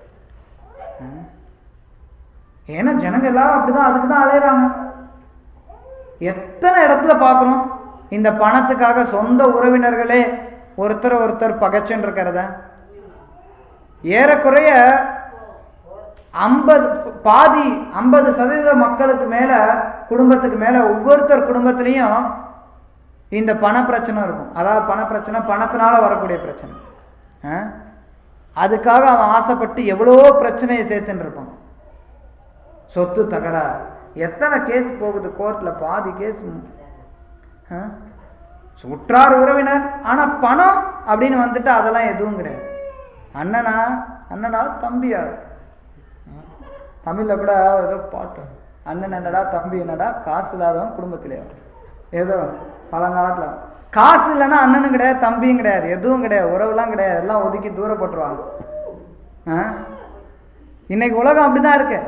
ஏன்னா ஜனங்க எல்லாரும் அப்படிதான் அதுக்கு தான் அலையிறாங்க எத்தனை இடத்துல பார்க்குறோம் இந்த பணத்துக்காக சொந்த உறவினர்களே ஒருத்தர் ஒருத்தர் பகைச்சுன்னு இருக்கிறத ஏறக்குறைய ஐம்பது பாதி ஐம்பது சதவீத மக்களுக்கு மேல குடும்பத்துக்கு மேல ஒவ்வொருத்தர் குடும்பத்திலையும் இந்த பண பிரச்சனை இருக்கும் அதாவது பண பிரச்சனை பணத்தினால வரக்கூடிய பிரச்சனை அதுக்காக அவன் ஆசைப்பட்டு எவ்வளவோ பிரச்சனையை சேர்த்துன்னு இருப்பான் சொத்து தகராறு எத்தனை கேஸ் போகுது கோர்ட்ல பாதி கேஸ் உற்றார் உறவினர் ஆனா பணம் அப்படின்னு வந்துட்டு அதெல்லாம் எதுவும் கிடையாது அண்ணனா அண்ணனா தம்பியா தமிழ்ல கூட ஏதோ பாட்டு அண்ணன் என்னடா தம்பி என்னடா காசு இல்லாதவன் குடும்பத்திலே ஏதோ பழங்காலத்துல காசு இல்லைன்னா அண்ணனும் கிடையாது தம்பியும் கிடையாது எதுவும் கிடையாது உறவுலாம் கிடையாது எல்லாம் ஒதுக்கி தூரப்பட்டுருவாங்க இன்னைக்கு உலகம் அப்படிதான் இருக்கு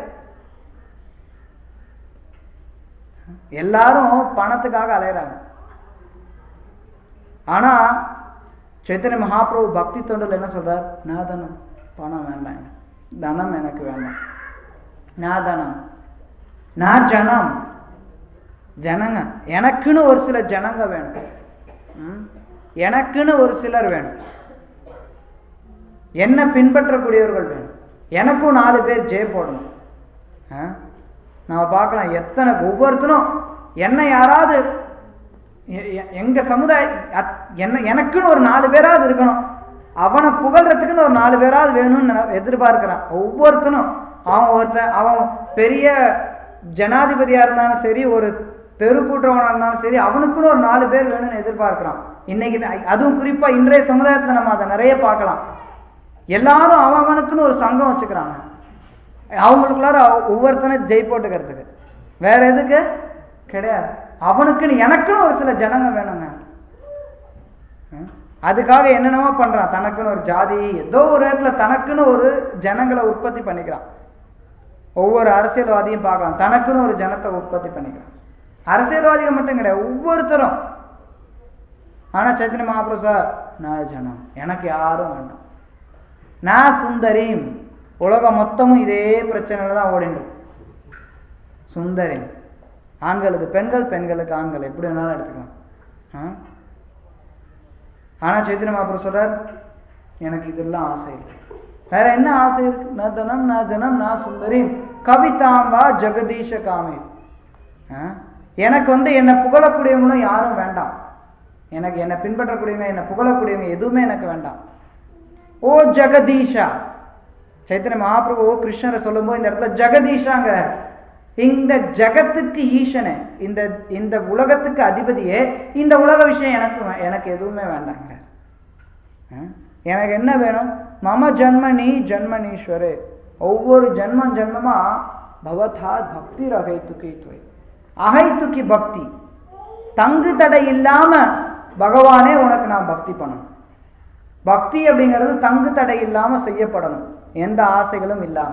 எல்லாரும் பணத்துக்காக அலையிறாங்க ஆனா சைத்தன்ய மகாபிரபு பக்தி தொண்டில் என்ன சொல்றார் நான் தனம் பணம் வேண்டாம் எனக்கு. தனம் எனக்கு வேண்டாம் நான் தனம் நான் ஜனம் ஜனங்க எனக்குன்னு ஒரு சில ஜனங்க வேணும் ம்? எனக்குன்னு ஒரு சிலர் வேணும் என்ன பின்பற்றக்கூடியவர்கள் வேணும் எனக்கும் நாலு பேர் ஜெய போடணும் ஆ? நம்ம பார்க்கலாம் எத்தனை ஒவ்வொருத்தரும் என்ன யாராவது எ- எ- எங்க சமுதாய அத்- என்ன எனக்குன்னு ஒரு நாலு பேராவது இருக்கணும் அவனை புகழ்றதுக்குன்னு ஒரு நாலு பேராவது வேணும்னு நான் எதிர்பார்க்கிறான் ஒவ்வொருத்தனும் அவன் ஒருத்தன் அவன் பெரிய ஜனாதிபதியா இருந்தாலும் சரி ஒரு தெருக்கூட்டுறவனா இருந்தாலும் சரி அவனுக்குன்னு ஒரு நாலு பேர் வேணும்னு எதிர்பார்க்கிறான் இன்னைக்கு ந- அதுவும் குறிப்பா இன்றைய சமுதாயத்துல நம்ம அதை நிறைய பார்க்கலாம் எல்லாரும் அவன் அவனுக்குன்னு ஒரு சங்கம் வச்சுக்கிறாங்க அவங்களுக்குள்ளார அவ- ஒவ்வொருத்தனும் ஜெய் போட்டுக்கிறதுக்கு வேற எதுக்கு கிடையாது அவனுக்குன்னு எனக்குன்னு ஒரு சில ஜனங்க வேணுங்க ம்? அதுக்காக என்னென்னமோ பண்றான் தனக்குன்னு ஒரு ஜாதி ஏதோ ஒரு இடத்துல தனக்குன்னு ஒரு ஜனங்களை உற்பத்தி பண்ணிக்கிறான் ஒவ்வொரு அரசியல்வாதியும் பார்க்கலாம் தனக்குன்னு ஒரு ஜனத்தை உற்பத்தி பண்ணிக்கிறான் அரசியல்வாதிகள் மட்டும் கிடையாது ஒவ்வொருத்தரும் ஆனா சைத்தன்ய மகாபிரபு சார் நான் ஜனம் எனக்கு யாரும் வேண்டாம் நான் சுந்தரிம் உலகம் மொத்தமும் இதே பிரச்சனையில தான் ஓடிட்டு இருக்கு. சுந்தரி ஆண்களுக்கு பெண்கள் பெண்களுக்கு ஆண்கள் எப்படி வேணாலும் எடுத்துக்கலாம் ஆ? ஆனா சைத்தன்ய மகாபிரபு சொல்றார் எனக்கு இதெல்லாம் ஆசை இருக்கு வேற என்ன ஆசை இருக்கு நான் தனம் நான் ஜனம் நான் சுந்தரி கவிதாம்பா ஜெகதீஷ காமே ஆ? எனக்கு வந்து என்னை புகழக்கூடியவங்களும் யாரும் வேண்டாம் எனக்கு என்னை பின்பற்றக்கூடியவங்க என்னை புகழக்கூடியவங்க எதுவுமே எனக்கு வேண்டாம் ஓ ஜெகதீஷா சைத்தன்ய மகாபிரபு கிருஷ்ணரை சொல்லும்போது இந்த இடத்துல ஜெகதீஷாங்க இந்த ஜகத்துக்கு ஈசனே இந்த இந்த உலகத்துக்கு அதிபதியே இந்த உலக விஷயம் எனக்கு வே- எனக்கு எதுவுமே வேண்டாங்க ஆ? எனக்கு என்ன வேணும் மம ஜன்மனி ஜன்மனீஸ்வரே ஒவ்வொரு ஜன்மம் ஜன்மமா பவதா பக்தி அகைத்துக்கி துவை அகைத்துக்கி பக்தி தங்கு தடை இல்லாம பகவானே உனக்கு நான் பக்தி பண்ணணும் பக்தி அப்படிங்கிறது தங்கு தடை இல்லாம செய்யப்படணும் எந்த ஆசைகளும் இல்லாம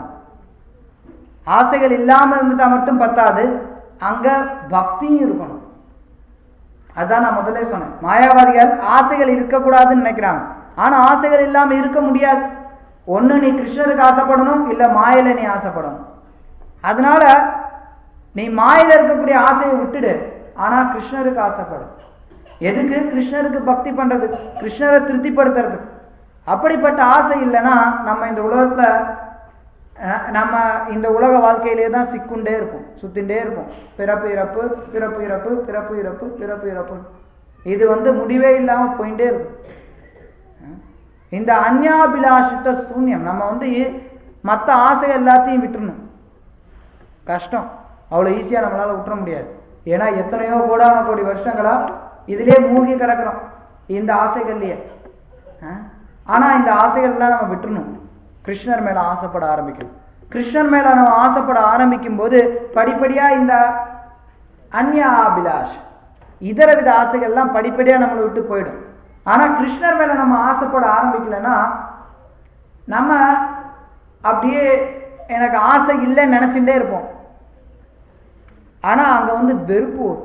ஆசைகள் இல்லாம இருந்துட்டா மட்டும் பத்தாது அங்க பக்தியும் இருக்கணும் அதான் நான் முதல்ல சொன்னேன் மாயாவாதிகள் ஆசைகள் இருக்கக்கூடாதுன்னு நினைக்கிறாங்க ஆனா ஆசைகள் இல்லாம இருக்க முடியாது ஒண்ணு நீ கிருஷ்ணருக்கு ஆசைப்படணும் இல்ல மாயில நீ ஆசைப்படணும் அதனால நீ மாயில இருக்கக்கூடிய ஆசையை விட்டுடு ஆனா கிருஷ்ணருக்கு ஆசைப்படும் எதுக்கு கிருஷ்ணருக்கு பக்தி பண்றது கிருஷ்ணரை திருப்திப்படுத்துறதுக்கு அப்படிப்பட்ட ஆசை இல்லைன்னா நம்ம இந்த உலகத்துல அஹ், நம்ம இந்த உலக வாழ்க்கையிலே தான் சிக்குண்டே இருப்போம் சுத்திண்டே இருப்போம் பிறப்பு இறப்பு பிறப்பு இறப்பு பிறப்பு இறப்பு பிறப்பு இறப்பு இது வந்து முடிவே இல்லாம போயிட்டே இருக்கும் அஹ், இந்த அந்யாபிலாஷித்த சூன்யம் நம்ம வந்து மற்ற ஆசை எல்லாத்தையும் விட்டுறணும் கஷ்டம் அவ்வளோ ஈஸியாக நம்மளால விட்டுற முடியாது ஏன்னா எத்தனையோ கோடான கோடி வருஷங்களா இதிலே மூழ்கி கிடக்கிறோம் இந்த ஆசைகள்லயே ஆ? ஆனா இந்த ஆசைகள் எல்லாம் நம்ம விட்டுறணும் கிருஷ்ணர் மேல ஆசைப்பட ஆரம்பிக்கணும் கிருஷ்ணர் மேல நம்ம ஆசைப்பட ஆரம்பிக்கும் போது படிப்படியா இந்த அந்யா அபிலாஷ் இதர வித ஆசைகள் எல்லாம் படிப்படியா நம்மளை விட்டு போயிடும் ஆனா கிருஷ்ணர் மேல நம்ம ஆசைப்பட ஆரம்பிக்கலைன்னா நம்ம அப்படியே எனக்கு ஆசை இல்லைன்னு நினைச்சுட்டே இருப்போம் ஆனா அங்க வந்து வெறுப்பு வரும்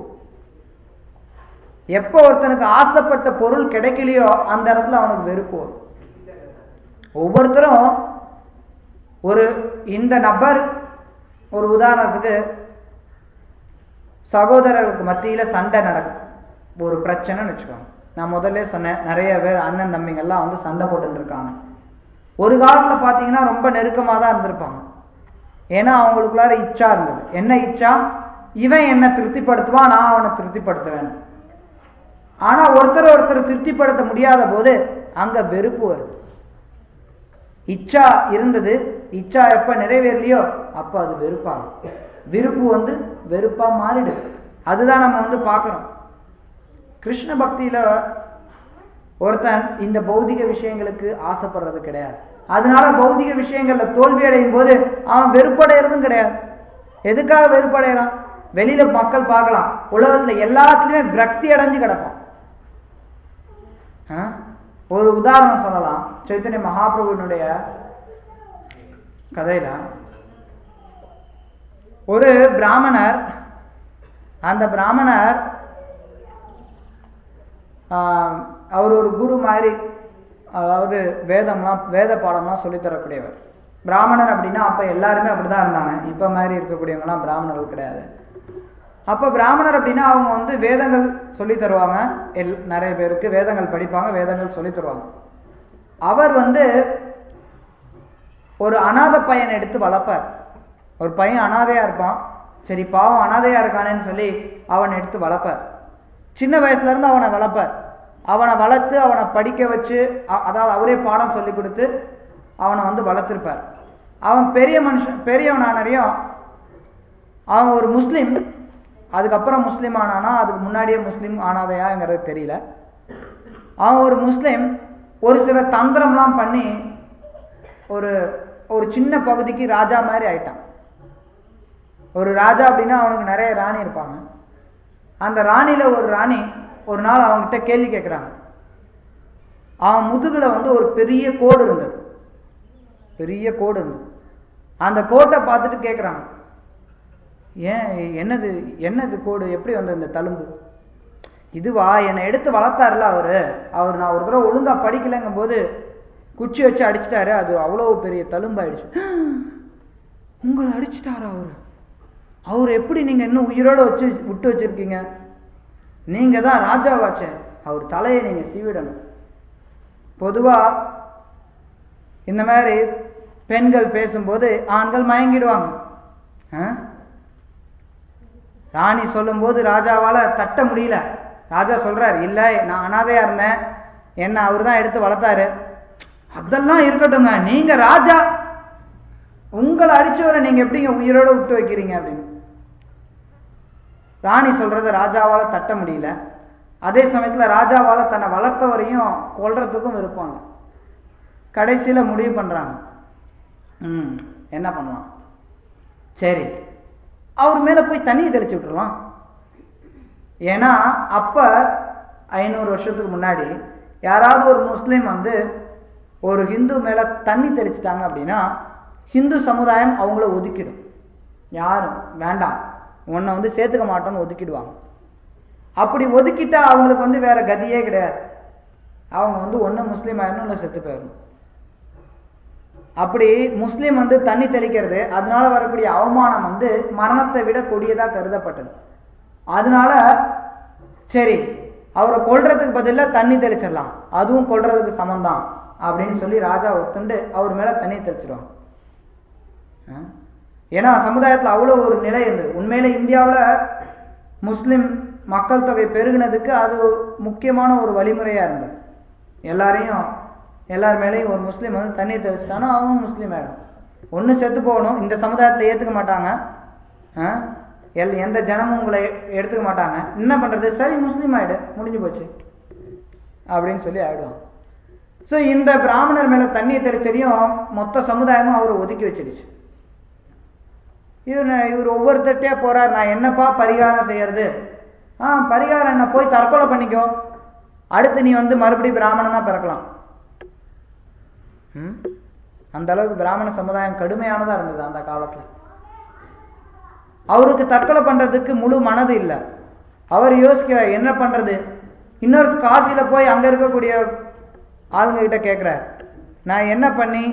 எப்போ ஒருத்தனுக்கு ஆசைப்பட்ட பொருள் கிடைக்கலையோ அந்த இடத்துல அவனுக்கு வெறுப்பு வரும் ஒவ்வொருத்தரும் ஒரு இந்த நபர் ஒரு உதாரணத்துக்கு சகோதரர்களுக்கு மத்தியில சண்டை நடக்கும் ஒரு பிரச்சனைன்னு வச்சுக்கோங்க நான் முதல்ல சொன்னேன் நிறைய பேர் அண்ணன் தம்பிங்கெல்லாம் வந்து சண்டை போட்டுட்டு இருக்காங்க ஒரு காலத்துல பாத்தீங்கன்னா ரொம்ப நெருக்கமா தான் இருந்திருப்பாங்க ஏன்னா அவங்களுக்குள்ளார இச்சா இருந்தது என்ன இச்சா இவன் என்ன திருப்திப்படுத்துவான் நான் அவனை திருப்திப்படுத்துவேன் ஆனா ஒருத்தர் ஒருத்தர் திருப்திப்படுத்த முடியாத போது அங்க வெறுப்பு வருது இச்சா இருந்தது இச்சா எப்ப நிறைவேறலையோ அப்ப அது வெறுப்பாகும் விருப்பு வந்து வெறுப்பா மாறிடுது அதுதான் நம்ம வந்து பார்க்கிறோம் கிருஷ்ண பக்தியில ஒருத்தன் இந்த பௌதிக விஷயங்களுக்கு ஆசைப்படுறது கிடையாது அதனால பௌதிக விஷயங்கள்ல தோல்வி அடையும் போது அவன் வெறுப்படைகிறதும் கிடையாது எதுக்காக வெறுப்படைகிறான் வெளியில மக்கள் பார்க்கலாம் உலகத்துல எல்லாத்துலயுமே விரக்தி அடைஞ்சு கிடப்பான் ஆ? ஒரு உதாரணம் சொல்லலாம் சைத்தன்ய மகாபிரபுனுடைய கதையில ஒரு பிராமணர் அந்த பிராமணர் ஆஹ், அவர் ஒரு குரு மாதிரி அதாவது வேதம்லாம் வேத பாடம்லாம் சொல்லித் தரக்கூடியவர் பிராமணர் அப்படின்னா அப்ப எல்லாருமே அப்படிதான் இருந்தாங்க இப்ப மாதிரி இருக்கக்கூடியவங்கலாம் பிராமணர்கள் கிடையாது அப்ப பிராமணர் அப்படின்னா அவங்க வந்து வேதங்கள் சொல்லி தருவாங்க எல் நிறைய பேருக்கு வேதங்கள் படிப்பாங்க வேதங்கள் சொல்லி தருவாங்க அவர் வந்து ஒரு அனாதை பையனை எடுத்து வளர்ப்பார் ஒரு பையன் அனாதையா இருப்பான் சரி பாவம் அனாதையா இருக்கானேன்னு சொல்லி அவனை எடுத்து வளர்ப்பார் சின்ன வயசுல இருந்து அவனை வளர்ப்பார் அவனை வளர்த்து அவனை படிக்க வச்சு அ- அதாவது அவரே பாடம் சொல்லி கொடுத்து அவனை வந்து வளர்த்திருப்பார் அவன் பெரிய மனுஷன் பெரியவனானரையும் அவன் ஒரு முஸ்லீம் அதுக்கப்புறம் முஸ்லீம் ஆனானா அதுக்கு முன்னாடியே முஸ்லீம் ஆனாதையாங்கிறது தெரியல அவன் ஒரு முஸ்லீம் ஒரு சில தந்திரம்லாம் பண்ணி ஒரு ஒரு சின்ன பகுதிக்கு ராஜா மாதிரி ஆயிட்டான் ஒரு ராஜா அப்படின்னா அவனுக்கு நிறைய ராணி இருப்பாங்க அந்த ராணியில ஒரு ராணி ஒரு நாள் அவன்கிட்ட கேள்வி கேட்குறாங்க அவன் முதுகுல வந்து ஒரு பெரிய கோடு இருந்தது பெரிய கோடு இருந்தது அந்த கோட்டை பார்த்துட்டு கேட்குறாங்க ஏன் என்னது என்னது கோடு எப்படி வந்த இந்த தழும்பு இதுவா என்னை எடுத்து வளர்த்தாருல அவரு அவர் நான் ஒரு தடவை ஒழுங்கா படிக்கலைங்கும் போது குச்சி வச்சு அடிச்சிட்டாரு அது அவ்வளவு பெரிய தழும்பாயிடுச்சு உங்களை அடிச்சிட்டாரா அவரு அவர் எப்படி நீங்க இன்னும் உயிரோட வச்சு விட்டு வச்சிருக்கீங்க நீங்க தான் ராஜாவாச்சே அவர் தலையை நீங்க சீவிடணும் பொதுவா இந்த மாதிரி பெண்கள் பேசும்போது ஆண்கள் மயங்கிடுவாங்க ஆ? ராணி சொல்லும்போது ராஜாவால தட்ட முடியல ராஜா சொல்றாரு இல்ல நான் அனாதையா இருந்தேன் என்ன அவர் தான் எடுத்து வளர்த்தாரு அதெல்லாம் இருக்கட்டுங்க நீங்க ராஜா உங்களை அடிச்சவரை நீங்க எப்படிங்க உயிரோட விட்டு வைக்கிறீங்க அப்படின்னு ராணி சொல்றத ராஜாவால தட்ட முடியல அதே சமயத்துல ராஜாவால தன்னை வளர்த்தவரையும் கொல்றதுக்கும் விருப்பாங்க கடைசியில முடிவு பண்றாங்க ம் என்ன பண்ணலாம் சரி அவர் மேல போய் தண்ணியை தெளிச்சு விட்டுறலாம் ஏன்னா அப்ப ஐநூறு வருஷத்துக்கு முன்னாடி யாராவது ஒரு முஸ்லீம் வந்து ஒரு ஹிந்து மேல தண்ணி தெளிச்சிட்டாங்க அப்படின்னா ஹிந்து சமுதாயம் அவங்கள ஒதுக்கிடும் யாரும் வேண்டாம் உன்னை வந்து சேர்த்துக்க மாட்டோம்னு ஒதுக்கிடுவாங்க அப்படி ஒதுக்கிட்டா அவங்களுக்கு வந்து வேற கதியே கிடையாது அவங்க வந்து ஒண்ணு முஸ்லீம் ஆயிடணும் இல்லை செத்து போயிடணும் அப்படி முஸ்லீம் வந்து தண்ணி தெளிக்கிறது அதனால வரக்கூடிய அவமானம் வந்து மரணத்தை விட கொடியதா கருதப்பட்டது அதனால சரி அவரை கொல்றதுக்கு பதிலா தண்ணி தெளிச்சிடலாம் அதுவும் கொல்றதுக்கு சமம்தான் அப்படின்னு சொல்லி ராஜா ஒத்துண்டு அவர் மேல தண்ணி தெளிச்சிடுவாங்க ஆ? ஏன்னா சமுதாயத்துல அவ்வளவு ஒரு நிலை இருந்தது உண்மையில இந்தியாவுல முஸ்லிம் மக்கள் தொகை பெருகினதுக்கு அது ஒரு முக்கியமான ஒரு வழிமுறையா இருந்தது எல்லாரையும் எல்லார் மேலேயும் ஒரு முஸ்லீம் வந்து தண்ணி தெளிச்சிட்டானா அவனும் முஸ்லீம் ஆயிடும் ஒண்ணு செத்து போகணும் இந்த சமுதாயத்துல ஏத்துக்க மாட்டாங்க ஆ? எல் எந்த ஜனமும் உங்களை எடுத்துக்க மாட்டாங்க என்ன பண்றது சரி முஸ்லீம் ஆயிடு முடிஞ்சு போச்சு அப்படின்னு சொல்லி ஆயிடுவான் ஸோ இந்த பிராமணர் மேல தண்ணியை தெளிச்சதையும் மொத்த சமுதாயமும் அவரை ஒதுக்கி வச்சிருச்சு இவர் இவர் ஒவ்வொருத்தட்டே போறார் நான் என்னப்பா பரிகாரம் செய்யறது ஆ பரிகாரம் என்ன போய் தற்கொலை பண்ணிக்கோ அடுத்து நீ வந்து மறுபடியும் பிராமணனா பிறக்கலாம் ம்? அந்த அளவுக்கு பிராமண சமுதாயம் கடுமையானதா இருந்தது அந்த காலத்துல அவருக்கு தற்கொலை பண்றதுக்கு முழு மனது இல்லை அவர் யோசிக்கிறார் என்ன பண்றது இன்னொரு காசியில போய் அங்க இருக்கக்கூடிய ஆளுங்க கிட்ட கேட்கிறார் நான் என்ன பண்ணி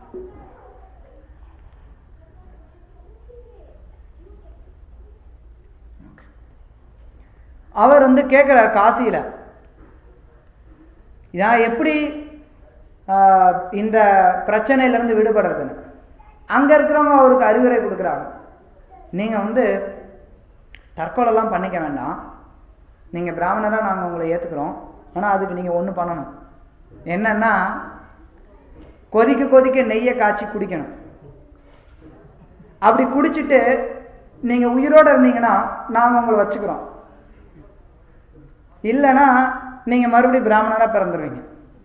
அவர் வந்து கேட்கிறார் காசியில நான் எப்படி ஆஹ், இந்த பிரச்சனையில இருந்து விடுபடுறதுன்னு அங்க இருக்கிறவங்க அவருக்கு அறிவுரை கொடுக்குறாங்க நீங்க வந்து தற்கொலைலாம் பண்ணிக்க வேண்டாம் நீங்க பிராமணரா நாங்க உங்களை ஏத்துக்கிறோம் ஆனா அதுக்கு நீங்க ஒண்ணு பண்ணணும் என்னன்னா கொதிக்க கொதிக்க நெய்யை காய்ச்சி குடிக்கணும் அப்படி குடிச்சிட்டு நீங்க உயிரோட இருந்தீங்கன்னா நாங்க உங்களை வச்சுக்கிறோம் இல்லைன்னா நீங்க மறுபடியும் பிராமணரா பிறந்துருவீங்க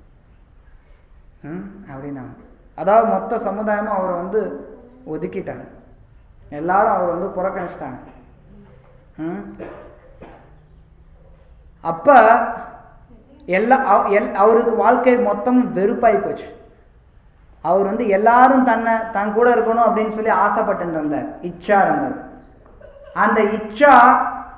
ம், அப்படின்னாங்க அதாவது மொத்த சமுதாயமும் அவரை வந்து ஒதுக்கிட்டாங்க எல்லாரும் அவர் வந்து புறக்கணிச்சிட்டாங்க ம். அப்ப எல்லா அவ- எல்- அவருக்கு வாழ்க்கை மொத்தம் வெறுப்பாய் போச்சு அவர் வந்து எல்லாரும் தன்னை தன் கூட இருக்கணும் அப்படின்னு சொல்லி ஆசைப்பட்டு இருந்தார் இச்சா இருந்தார் அந்த இச்சா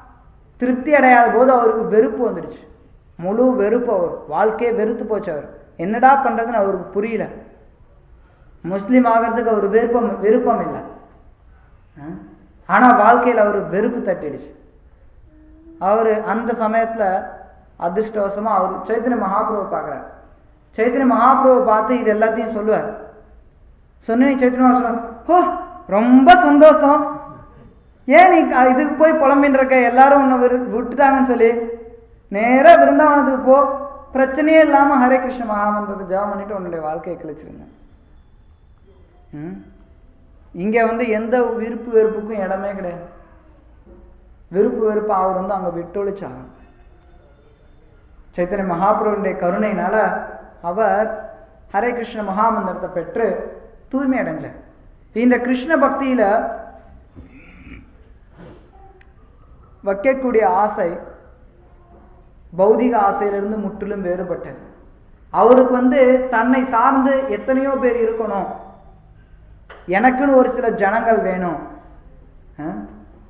திருப்தி அடையாத போது அவருக்கு வெறுப்பு வந்துடுச்சு முழு வெறுப்பு அவர் வாழ்க்கையே வெறுத்து போச்சு அவர் என்னடா பண்றதுன்னு அவருக்கு புரியல முஸ்லீம் ஆகிறதுக்கு அவர் விருப்பம் விருப்பம் இல்லை அஹ்? ஆனா வாழ்க்கையில் அவர் வெறுப்பு தட்டிடுச்சு அவர் அந்த சமயத்துல அதிர்ஷ்டவசமா அவர் சைத்தன்ய மகாபிரபு பார்க்குறார் சைத்தன்ய மகாபிரபு பார்த்து இது எல்லாத்தையும் சொல்லுவார் சொன்ன சைத்தன்ய மகாபிரபு ஓ ரொம்ப சந்தோஷம் ஏன் நீ அ- இதுக்கு போய் புலம்பின்னு இருக்க எல்லாரும் உன்னை விரு விட்டுட்டாங்கன்னு சொல்லி நேரா விருந்தாவனத்துக்கு போ பிரச்சனையே இல்லாம ஹரே கிருஷ்ண மகாமந்திரத்தை ஜெபம் பண்ணிட்டு உன்னுடைய வாழ்க்கையை கிழிச்சிருங்க ம்? இங்க வந்து எந்த விருப்பு வெறுப்புக்கும் இடமே கிடையாது விருப்பு வெறுப்பு அவர் வந்து அங்க விட்டொழிச்சாங்க சைத்தன்ய மகாபிரபுடைய கருணையினால அவர் ஹரே கிருஷ்ண மகாமந்திரத்தை பெற்று தூய்மை அடைஞ்சார் இந்த கிருஷ்ண பக்தியில வைக்கக்கூடிய ஆசை பௌதிக ஆசையிலிருந்து முற்றிலும் வேறுபட்டது அவருக்கு வந்து தன்னை சார்ந்து எத்தனையோ பேர் இருக்கணும் எனக்குன்னு ஒரு சில ஜனங்கள் வேணும் அஹ்?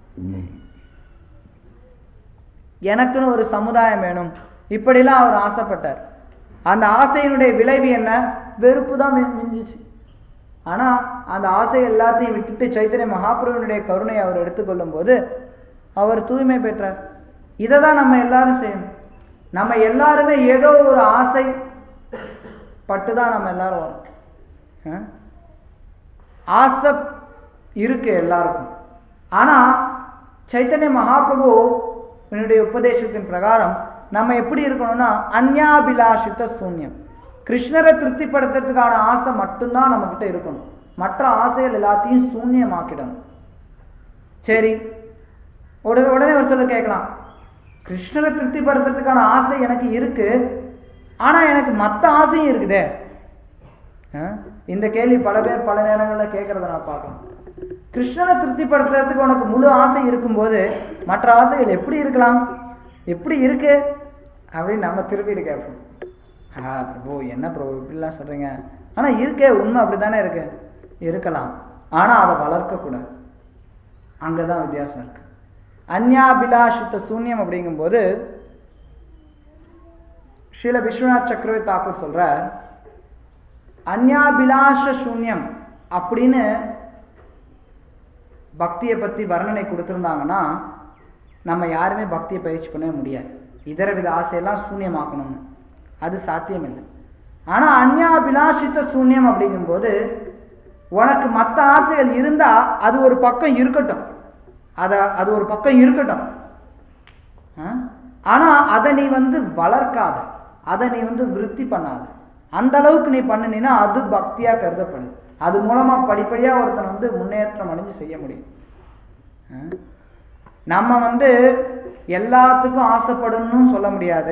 எனக்குன்னு ஒரு சமுதாயம் வேணும் இப்படிலாம் அவர் ஆசைப்பட்டார் அந்த ஆசையினுடைய விளைவு என்ன வெறுப்பு தான் மி- மிஞ்சிச்சு ஆனா அந்த ஆசை எல்லாத்தையும் விட்டுட்டு சைத்தன்ய மகாபிரபுனுடைய கருணையை அவர் எடுத்துக்கொள்ளும் போது அவர் தூய்மை பெற்றார் இதை தான் நம்ம எல்லாரும் செய்யணும் நம்ம எல்லாருமே ஏதோ ஒரு ஆசை பட்டு தான் நம்ம எல்லாரும் வரோம் அஹ்? ஆசை இருக்கு எல்லாருக்கும் ஆனா சைத்தன்ய மகாபிரபு என்னுடைய உபதேசத்தின் பிரகாரம் நம்ம எப்படி இருக்கணும்னா அந்யாபிலாஷித்த சூன்யம் கிருஷ்ணரை திருப்திப்படுத்துறதுக்கான ஆசை மட்டும்தான் நம்ம கிட்ட இருக்கணும் மற்ற ஆசைகள் எல்லாத்தையும் சூன்யமாக்கிடணும் சரி உடனே உடனே ஒரு சிலர் கேட்கலாம் கிருஷ்ணரை திருப்திப்படுத்துறதுக்கான ஆசை எனக்கு இருக்கு ஆனா எனக்கு மற்ற ஆசையும் இருக்குதே அஹ்? இந்த கேள்வி பல பேர் பல நேரங்களில் கேட்கறத நான் பார்க்கலாம் கிருஷ்ணனை திருப்திப்படுத்துறதுக்கு உனக்கு முழு ஆசை இருக்கும்போது மற்ற ஆசைகள் எப்படி இருக்கலாம் எப்படி இருக்கு அப்படின்னு நம்ம திருப்பிட்டு கேட்போம் ஆ பிரபு என்ன பிரபு இப்படிலாம் சொல்றீங்க ஆனா இருக்கே உண்மை அப்படித்தானே இருக்கு இருக்கலாம் ஆனா அதை வளர்க்க கூடாது அங்கதான் வித்தியாசம் இருக்கு அந்யாபிலாஷித்த சூன்யம் அப்படிங்கும்போது ஸ்ரீல விஸ்வநாத் சக்கரவர்த்தி தாக்கூர் சொல்றார் அந்யாபிலாஷ சூன்யம் அப்படின்னு பக்தியை பத்தி வர்ணனை கொடுத்திருந்தாங்கன்னா நம்ம யாருமே பக்தியை பயிற்சி பண்ணவே முடியாது இதர வித ஆசையெல்லாம் சூன்யமாக்கணும்னு அது சாத்தியம் இல்லை ஆனா அந்யாபிலாஷித்த சூன்யம் அப்படிங்கும்போது உனக்கு மற்ற ஆசைகள் இருந்தா அது ஒரு பக்கம் இருக்கட்டும் அத அது ஒரு பக்கம் இருக்கட்டும் ஆ? ஆனா அதை நீ வந்து வளர்க்காத அதை நீ வந்து விருத்தி பண்ணாத அந்த அளவுக்கு நீ பண்ணினா அது பக்தியா கருதப்படுது அது மூலமா படிப்படியா ஒருத்தன் வந்து முன்னேற்றம் அடைஞ்சு செய்ய முடியும் ஆ? நம்ம வந்து எல்லாத்துக்கும் ஆசைப்படணும்னு சொல்ல முடியாது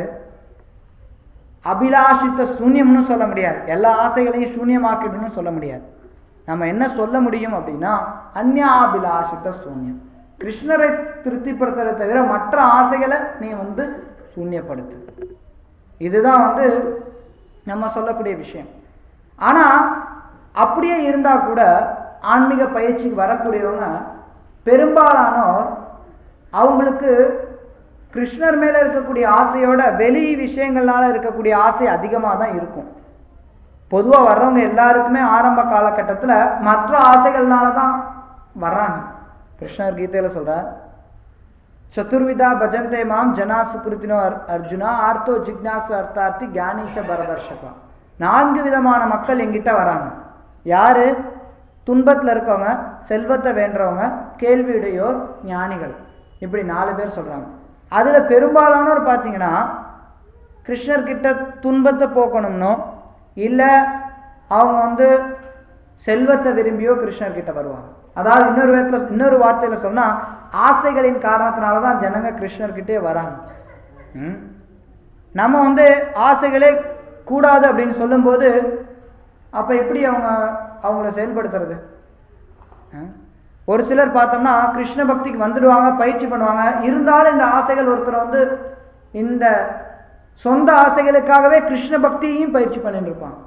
அபிலாஷித்த சூன்யம்னு சொல்ல முடியாது எல்லா ஆசைகளையும் சூன்யமாக்கிடணும்னு சொல்ல முடியாது நம்ம என்ன சொல்ல முடியும் அப்படின்னா அந்யாபிலாஷித்த சூன்யம் கிருஷ்ணரை திருப்திப்படுத்துறதை தவிர மற்ற ஆசைகளை நீ வந்து சூன்யப்படுத்து இதுதான் வந்து நம்ம சொல்லக்கூடிய விஷயம் ஆனா அப்படியே இருந்தா கூட ஆன்மீக பயிற்சிக்கு வரக்கூடியவங்க பெரும்பாலானோர் அவங்களுக்கு கிருஷ்ணர் மேல இருக்கக்கூடிய ஆசையோட வெளி விஷயங்கள்னால இருக்கக்கூடிய ஆசை அதிகமாக தான் இருக்கும் பொதுவா வர்றவங்க எல்லாருக்குமே ஆரம்ப காலகட்டத்துல மற்ற ஆசைகள்னால தான் வர்றாங்க கிருஷ்ணர் கீதையில சொல்றார் சதுர்விதா பஜந்தே மாம் ஜனா சுகிருத்தினோ அர்- அர்ஜுனா ஆர்த்தோ ஜிக்னாசு அர்த்தார்த்தி ஞானீச்ச பரதர்ஷகா நான்கு விதமான மக்கள் எங்கிட்ட வராங்க யாரு துன்பத்துல இருக்கவங்க செல்வத்தை வேண்டுறவங்க கேள்வியுடையோர் ஞானிகள் இப்படி நாலு பேர் சொல்றாங்க அதுல பெரும்பாலானோர் பார்த்தீங்கன்னா கிருஷ்ணர் கிட்ட துன்பத்தை போக்கணும்னோ இல்ல அவங்க வந்து செல்வத்தை விரும்பியோ கிருஷ்ணர் கிட்ட வருவாங்க அதாவது இன்னொரு விதத்துல இன்னொரு வார்த்தையில சொன்னா ஆசைகளின் காரணத்தினால தான் ஜனங்க கிருஷ்ணர் கிட்டே வராங்க ம்? நம்ம வந்து ஆசைகளே கூடாது அப்படின்னு சொல்லும்போது அப்ப எப்படி அவங்க அவங்கள செயல்படுத்துறது ஆ? ஒரு சிலர் பார்த்தோம்னா கிருஷ்ண பக்திக்கு வந்துடுவாங்க பயிற்சி பண்ணுவாங்க இருந்தாலும் இந்த ஆசைகள் ஒருத்தர் வந்து இந்த சொந்த ஆசைகளுக்காகவே கிருஷ்ண பக்தியையும் பயிற்சி பண்ணிட்டு இருப்பாங்க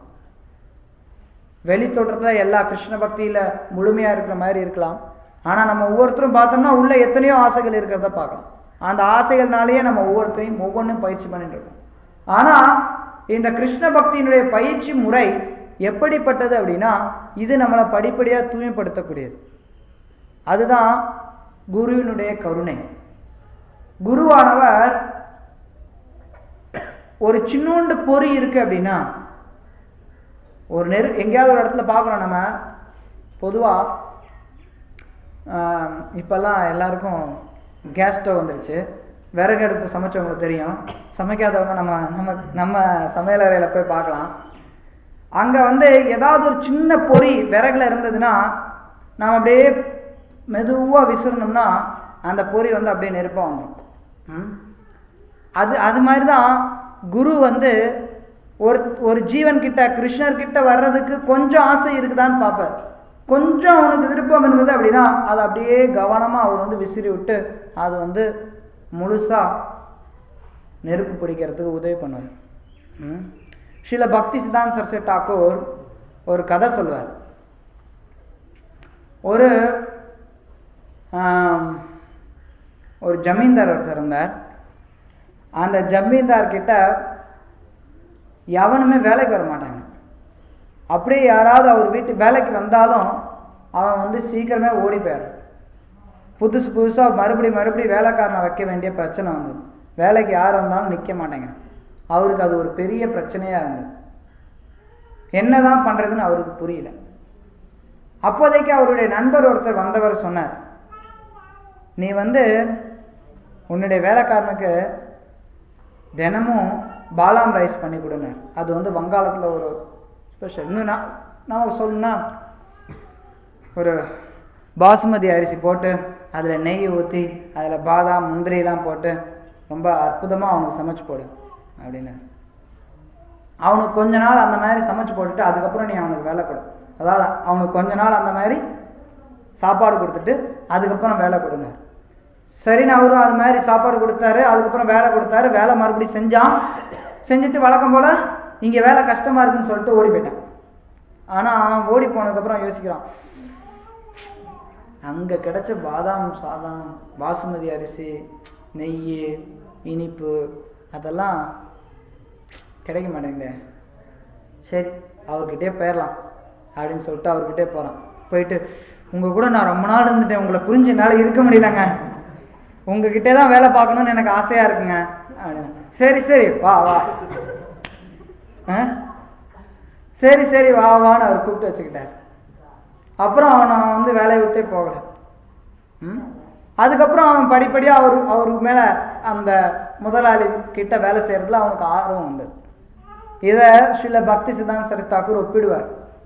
வெளி தோற்றத்துல எல்லா கிருஷ்ண பக்தியில முழுமையா இருக்கிற மாதிரி இருக்கலாம் ஆனா நம்ம ஒவ்வொருத்தரும் பார்த்தோம்னா உள்ள எத்தனையோ ஆசைகள் இருக்கிறத பார்க்கலாம் அந்த ஆசைகள்னாலேயே நம்ம ஒவ்வொருத்தரையும் ஒவ்வொன்றும் பயிற்சி பண்ணிட்டு இருக்கோம் ஆனா இந்த கிருஷ்ண பக்தியினுடைய பயிற்சி முறை எப்படிப்பட்டது அப்படின்னா இது நம்மளை படிப்படியாக தூய்மைப்படுத்தக்கூடியது அதுதான் குருவினுடைய கருணை குருவானவர் ஒரு சின்னோண்டு பொறி இருக்கு அப்படின்னா ஒரு நெரு எங்கேயாவது ஒரு இடத்துல பார்க்குறோம் நம்ம பொதுவாக இப்போல்லாம் எல்லாருக்கும் கேஸ் ஸ்டவ் வந்துருச்சு விறகு அடுப்பு சமைச்சவங்களுக்கு தெரியும் சமைக்காதவங்க நம்ம நம்ம நம்ம சமையலறையில் போய் பார்க்கலாம் அங்கே வந்து ஏதாவது ஒரு சின்ன பொறி விறகுல இருந்ததுன்னா நாம் அப்படியே மெதுவாக விசிறணும்னா அந்த பொறி வந்து அப்படியே நெருப்பாக வந்துடும் ம்? அது அது மாதிரி தான் குரு வந்து ஒரு ஒரு ஜீவன் கிட்ட கிருஷ்ணர் கிட்ட வர்றதுக்கு கொஞ்சம் ஆசை இருக்குதான்னு பார்ப்பார் கொஞ்சம் அவனுக்கு விருப்பம் இருந்தது அப்படின்னா அதை அப்படியே கவனமாக அவர் வந்து விசிறி விட்டு அது வந்து முழுசா நெருப்பு பிடிக்கிறதுக்கு உதவி பண்ணுவார் ம்? ஸ்ரீல பக்தி சித்தாந்த் சரஸ்வதி டாக்கூர் ஒரு கதை சொல்வார் ஒரு ஆம், ஒரு ஜமீன்தார் ஒருத்தர் இருந்தார் அந்த ஜமீன்தார் கிட்ட எவனுமே வேலைக்கு வர மாட்டாங்க அப்படியே யாராவது அவர் வீட்டு வேலைக்கு வந்தாலும் அவன் வந்து சீக்கிரமே ஓடி போயிடுறான் புதுசு புதுசாக மறுபடியும் மறுபடியும் வேலைக்காரனை வைக்க வேண்டிய பிரச்சனை வந்தது வேலைக்கு யார் வந்தாலும் நிற்க மாட்டேங்க அவருக்கு அது ஒரு பெரிய பிரச்சனையாக இருந்தது என்னதான் பண்ணுறதுன்னு அவருக்கு புரியல அப்போதைக்கு அவருடைய நண்பர் ஒருத்தர் வந்தவர் சொன்னார் நீ வந்து உன்னுடைய வேலைக்காரனுக்கு தினமும் பாதாம் ரைஸ் பண்ணி கொடுங்க அது வந்து வங்காளத்தில் ஒரு ஸ்பெஷல் இன்னும் நான் நான் சொல்லணும்னா ஒரு பாசுமதி அரிசி போட்டு அதில் நெய் ஊற்றி அதில் பாதாம் முந்திரியெல்லாம் போட்டு ரொம்ப அற்புதமாக அவனுக்கு சமைச்சு போடு அப்படின்னு அவனுக்கு கொஞ்ச நாள் அந்த மாதிரி சமைச்சு போட்டுட்டு அதுக்கப்புறம் நீ அவனுக்கு வேலை கொடு அதாவது அவனுக்கு கொஞ்ச நாள் அந்த மாதிரி சாப்பாடு கொடுத்துட்டு அதுக்கப்புறம் வேலை கொடுங்க சரின்னு அவரும் அது மாதிரி சாப்பாடு கொடுத்தாரு அதுக்கப்புறம் வேலை கொடுத்தாரு வேலை மறுபடியும் செஞ்சான் செஞ்சுட்டு வழக்கம் போல இங்கே வேலை கஷ்டமா இருக்குன்னு சொல்லிட்டு ஓடி போயிட்டான் ஆனா அவன் ஓடி போனதுக்கப்புறம் யோசிக்கிறான் அங்க கிடைச்ச பாதாம் சாதம் பாசுமதி அரிசி நெய் இனிப்பு அதெல்லாம் கிடைக்க மாட்டேங்குதே சரி அவர்கிட்டயே போயிடலாம் அப்படின்னு சொல்லிட்டு அவர்கிட்டயே போறான் போயிட்டு உங்க கூட நான் ரொம்ப நாள் இருந்துட்டேன் உங்களை புரிஞ்சு என்னால இருக்க முடியலங்க உங்ககிட்டே தான் வேலை பார்க்கணும்னு எனக்கு ஆசையா இருக்குங்க அப்படின்னு சரி சரி வா வா ஆ? சரி சரி வா வான்னு அவர் கூப்பிட்டு வச்சுக்கிட்டார் அப்புறம் அவன் அவன் வந்து வேலையை விட்டே போகல ம்? அதுக்கப்புறம் அவன் படிப்படியா அவர் அவருக்கு மேல அந்த முதலாளி கிட்ட வேலை செய்யறதுல அவனுக்கு ஆர்வம் வந்தது இத ஸ்ரீல பக்தி சித்தாந்த சரி தாக்கூர் ஒப்பிடுவார்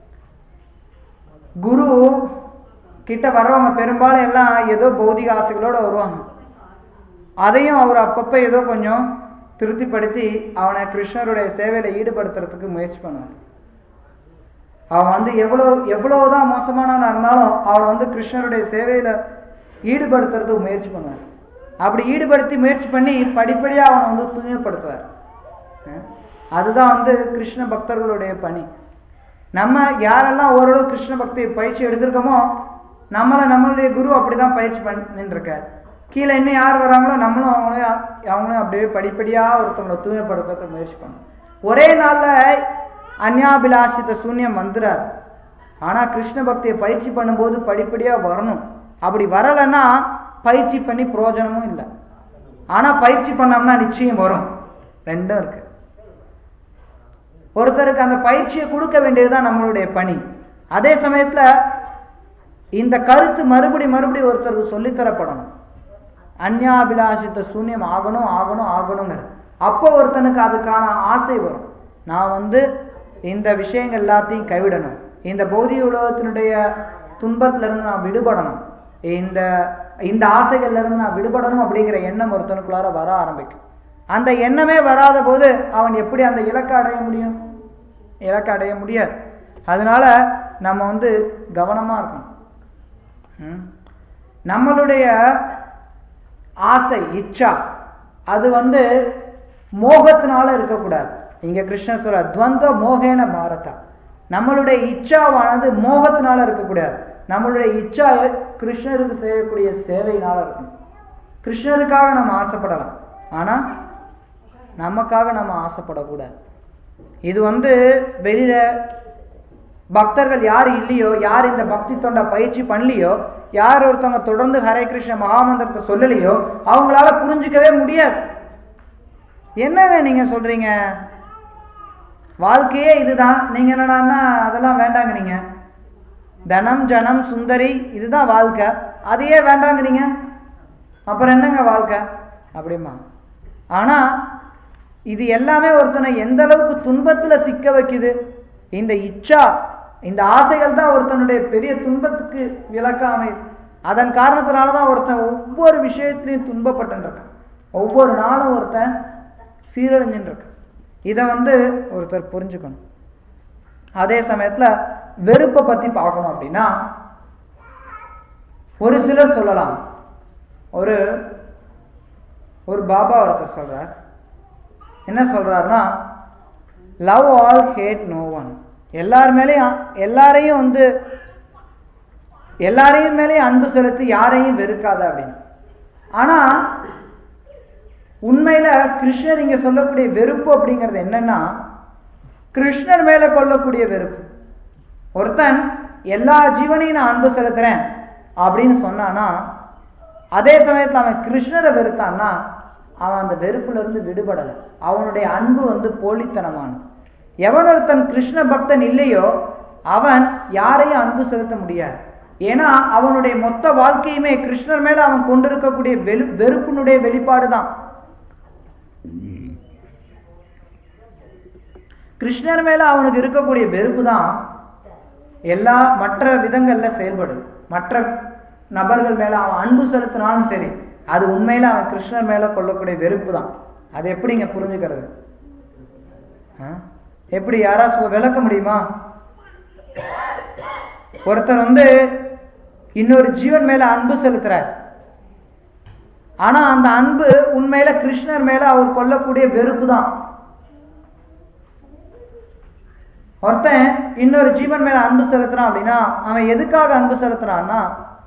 குரு கிட்ட வர்றவங்க பெரும்பாலும் எல்லாம் ஏதோ பௌதிக ஆசைகளோட வருவாங்க அதையும் அவர் அப்பப்ப ஏதோ கொஞ்சம் திருப்திப்படுத்தி அவனை கிருஷ்ணருடைய சேவையில ஈடுபடுத்துறதுக்கு முயற்சி பண்ணுவார் அவன் வந்து எவ்வளவு எவ்வளவுதான் மோசமானவனா இருந்தாலும் அவனை வந்து கிருஷ்ணருடைய சேவையில ஈடுபடுத்துறதுக்கு முயற்சி பண்ணுவார் அப்படி ஈடுபடுத்தி முயற்சி பண்ணி படிப்படியா அவனை வந்து தூய்மைப்படுத்துவார் அஹ் அதுதான் வந்து கிருஷ்ண பக்தர்களுடைய பணி நம்ம யாரெல்லாம் ஓரளவு கிருஷ்ண பக்தி பயிற்சி எடுத்திருக்கோமோ நம்மளை நம்மளுடைய குரு அப்படிதான் பயிற்சி பண்ணிட்டு இருக்கார் கீழே இன்னும் யார் வராங்களோ நம்மளும் அவங்களையும் அவங்களையும் அப்படியே படிப்படியா ஒருத்தவங்களை தூய்மைப்படுத்துறதுக்கு முயற்சி பண்ணணும் ஒரே நாள்ல அந்யாபிலாஷித்த சூன்யம் வந்துடாது ஆனா கிருஷ்ண பக்தியை பயிற்சி பண்ணும்போது படிப்படியா வரணும் அப்படி வரலைன்னா பயிற்சி பண்ணி பிரயோஜனமும் இல்லை ஆனா பயிற்சி பண்ணோம்னா நிச்சயம் வரும் ரெண்டும் இருக்கு ஒருத்தருக்கு அந்த பயிற்சியை கொடுக்க வேண்டியதுதான் நம்மளுடைய பணி அதே சமயத்துல இந்த கருத்து மறுபடி மறுபடி ஒருத்தருக்கு சொல்லித்தரப்படணும் அந்யாபிலாஷித்த சூன்யம் ஆகணும் ஆகணும் ஆகணுங்கிறது அப்போ ஒருத்தனுக்கு அதுக்கான ஆசை வரும் நான் வந்து இந்த விஷயங்கள் எல்லாத்தையும் கைவிடணும் இந்த பௌதிக உலகத்தினுடைய துன்பத்துல இருந்து நான் விடுபடணும் இந்த இந்த ஆசைகள்ல இருந்து நான் விடுபடணும் அப்படிங்கிற எண்ணம் ஒருத்தனுக்குள்ளார வர ஆரம்பிக்கும் அந்த எண்ணமே வராத போது அவன் எப்படி அந்த இலக்கை அடைய முடியும் இலக்கை அடைய முடியாது அதனால நம்ம வந்து கவனமா இருக்கணும் ம்? நம்மளுடைய ஆசை இச்சா அது வந்து மோகத்தினால இருக்கக்கூடாது இங்க கிருஷ்ணர் சொல்ற துவந்த மோகேன பாரதா நம்மளுடைய இச்சாவானது மோகத்தினால இருக்கக்கூடாது நம்மளுடைய இச்சா கிருஷ்ணருக்கு செய்யக்கூடிய சேவையினால இருக்கணும் கிருஷ்ணருக்காக நம்ம ஆசைப்படலாம் ஆனா நமக்காக நம்ம ஆசைப்படக்கூடாது இது வந்து வெளியில பக்தர்கள் யார் இல்லையோ யார் இந்த பக்தி தொண்டை பயிற்சி பண்ணலையோ யார் ஒருத்தவங்க தொடர்ந்து ஹரே கிருஷ்ண மகாமந்திரத்தை சொல்லலையோ அவங்களால புரிஞ்சுக்கவே முடியாது என்னங்க நீங்க சொல்றீங்க வாழ்க்கையே இதுதான் நீங்க என்னடான்னா அதெல்லாம் வேண்டாங்கிறீங்க தனம் ஜனம் சுந்தரி இதுதான் வாழ்க்கை அதையே வேண்டாங்கிறீங்க அப்புறம் என்னங்க வாழ்க்கை அப்படிமா ஆனா இது எல்லாமே ஒருத்தனை எந்த அளவுக்கு துன்பத்துல சிக்க வைக்குது இந்த இச்சா இந்த ஆசைகள் தான் ஒருத்தனுடைய பெரிய துன்பத்துக்கு விளக்காமை அதன் காரணத்தினாலதான் ஒருத்தன் ஒவ்வொரு விஷயத்திலையும் துன்பப்பட்டு இருக்கான் ஒவ்வொரு நாளும் ஒருத்தன் சீரழிஞ்சுட்டு இருக்கான் இதை வந்து ஒருத்தர் புரிஞ்சுக்கணும் அதே சமயத்துல வெறுப்பை பத்தி பார்க்கணும் அப்படின்னா ஒரு சிலர் சொல்லலாம் ஒரு ஒரு பாபா ஒருத்தர் சொல்றார் என்ன சொல்றாருன்னா love all hate no one எல்லார் மேலேயும் எல்லாரையும் வந்து எல்லாரையும் மேலேயும் அன்பு செலுத்தி யாரையும் வெறுக்காத அப்படின்னு ஆனா உண்மையில கிருஷ்ணர் இங்க சொல்லக்கூடிய வெறுப்பு அப்படிங்கிறது என்னன்னா கிருஷ்ணர் மேல கொள்ளக்கூடிய வெறுப்பு ஒருத்தன் எல்லா ஜீவனையும் நான் அன்பு செலுத்துறேன் அப்படின்னு சொன்னானா அதே சமயத்துல அவன் கிருஷ்ணரை வெறுத்தான்னா அவன் அந்த வெறுப்புல இருந்து விடுபடலை அவனுடைய அன்பு வந்து போலித்தனமானது எவன் ஒருத்தன் கிருஷ்ண பக்தன் இல்லையோ அவன் யாரையும் அன்பு செலுத்த முடியாது ஏன்னா அவனுடைய மொத்த வாழ்க்கையுமே கிருஷ்ணர் மேல அவன் கொண்டிருக்கக்கூடிய வெறு வெறுப்பினுடைய வெளிப்பாடு தான் கிருஷ்ணர் மேல அவனுக்கு இருக்கக்கூடிய வெறுப்பு தான் எல்லா மற்ற விதங்கள்ல செயல்படுது மற்ற நபர்கள் மேல அவன் அன்பு செலுத்தினாலும் சரி அது உண்மையில அவன் கிருஷ்ணர் மேல கொள்ளக்கூடிய வெறுப்பு தான் அது எப்படிங்க புரிஞ்சுக்கிறது ஆ? எப்படி யாராச்சும் விளக்க முடியுமா ஒருத்தர் வந்து இன்னொரு ஜீவன் மேல அன்பு செலுத்துறார் ஆனா அந்த அன்பு உண்மையில கிருஷ்ணர் மேல அவர் கொள்ளக்கூடிய வெறுப்பு தான் ஒருத்தன் இன்னொரு ஜீவன் மேல அன்பு செலுத்துறான் அப்படின்னா அவன் எதுக்காக அன்பு செலுத்துறான்னா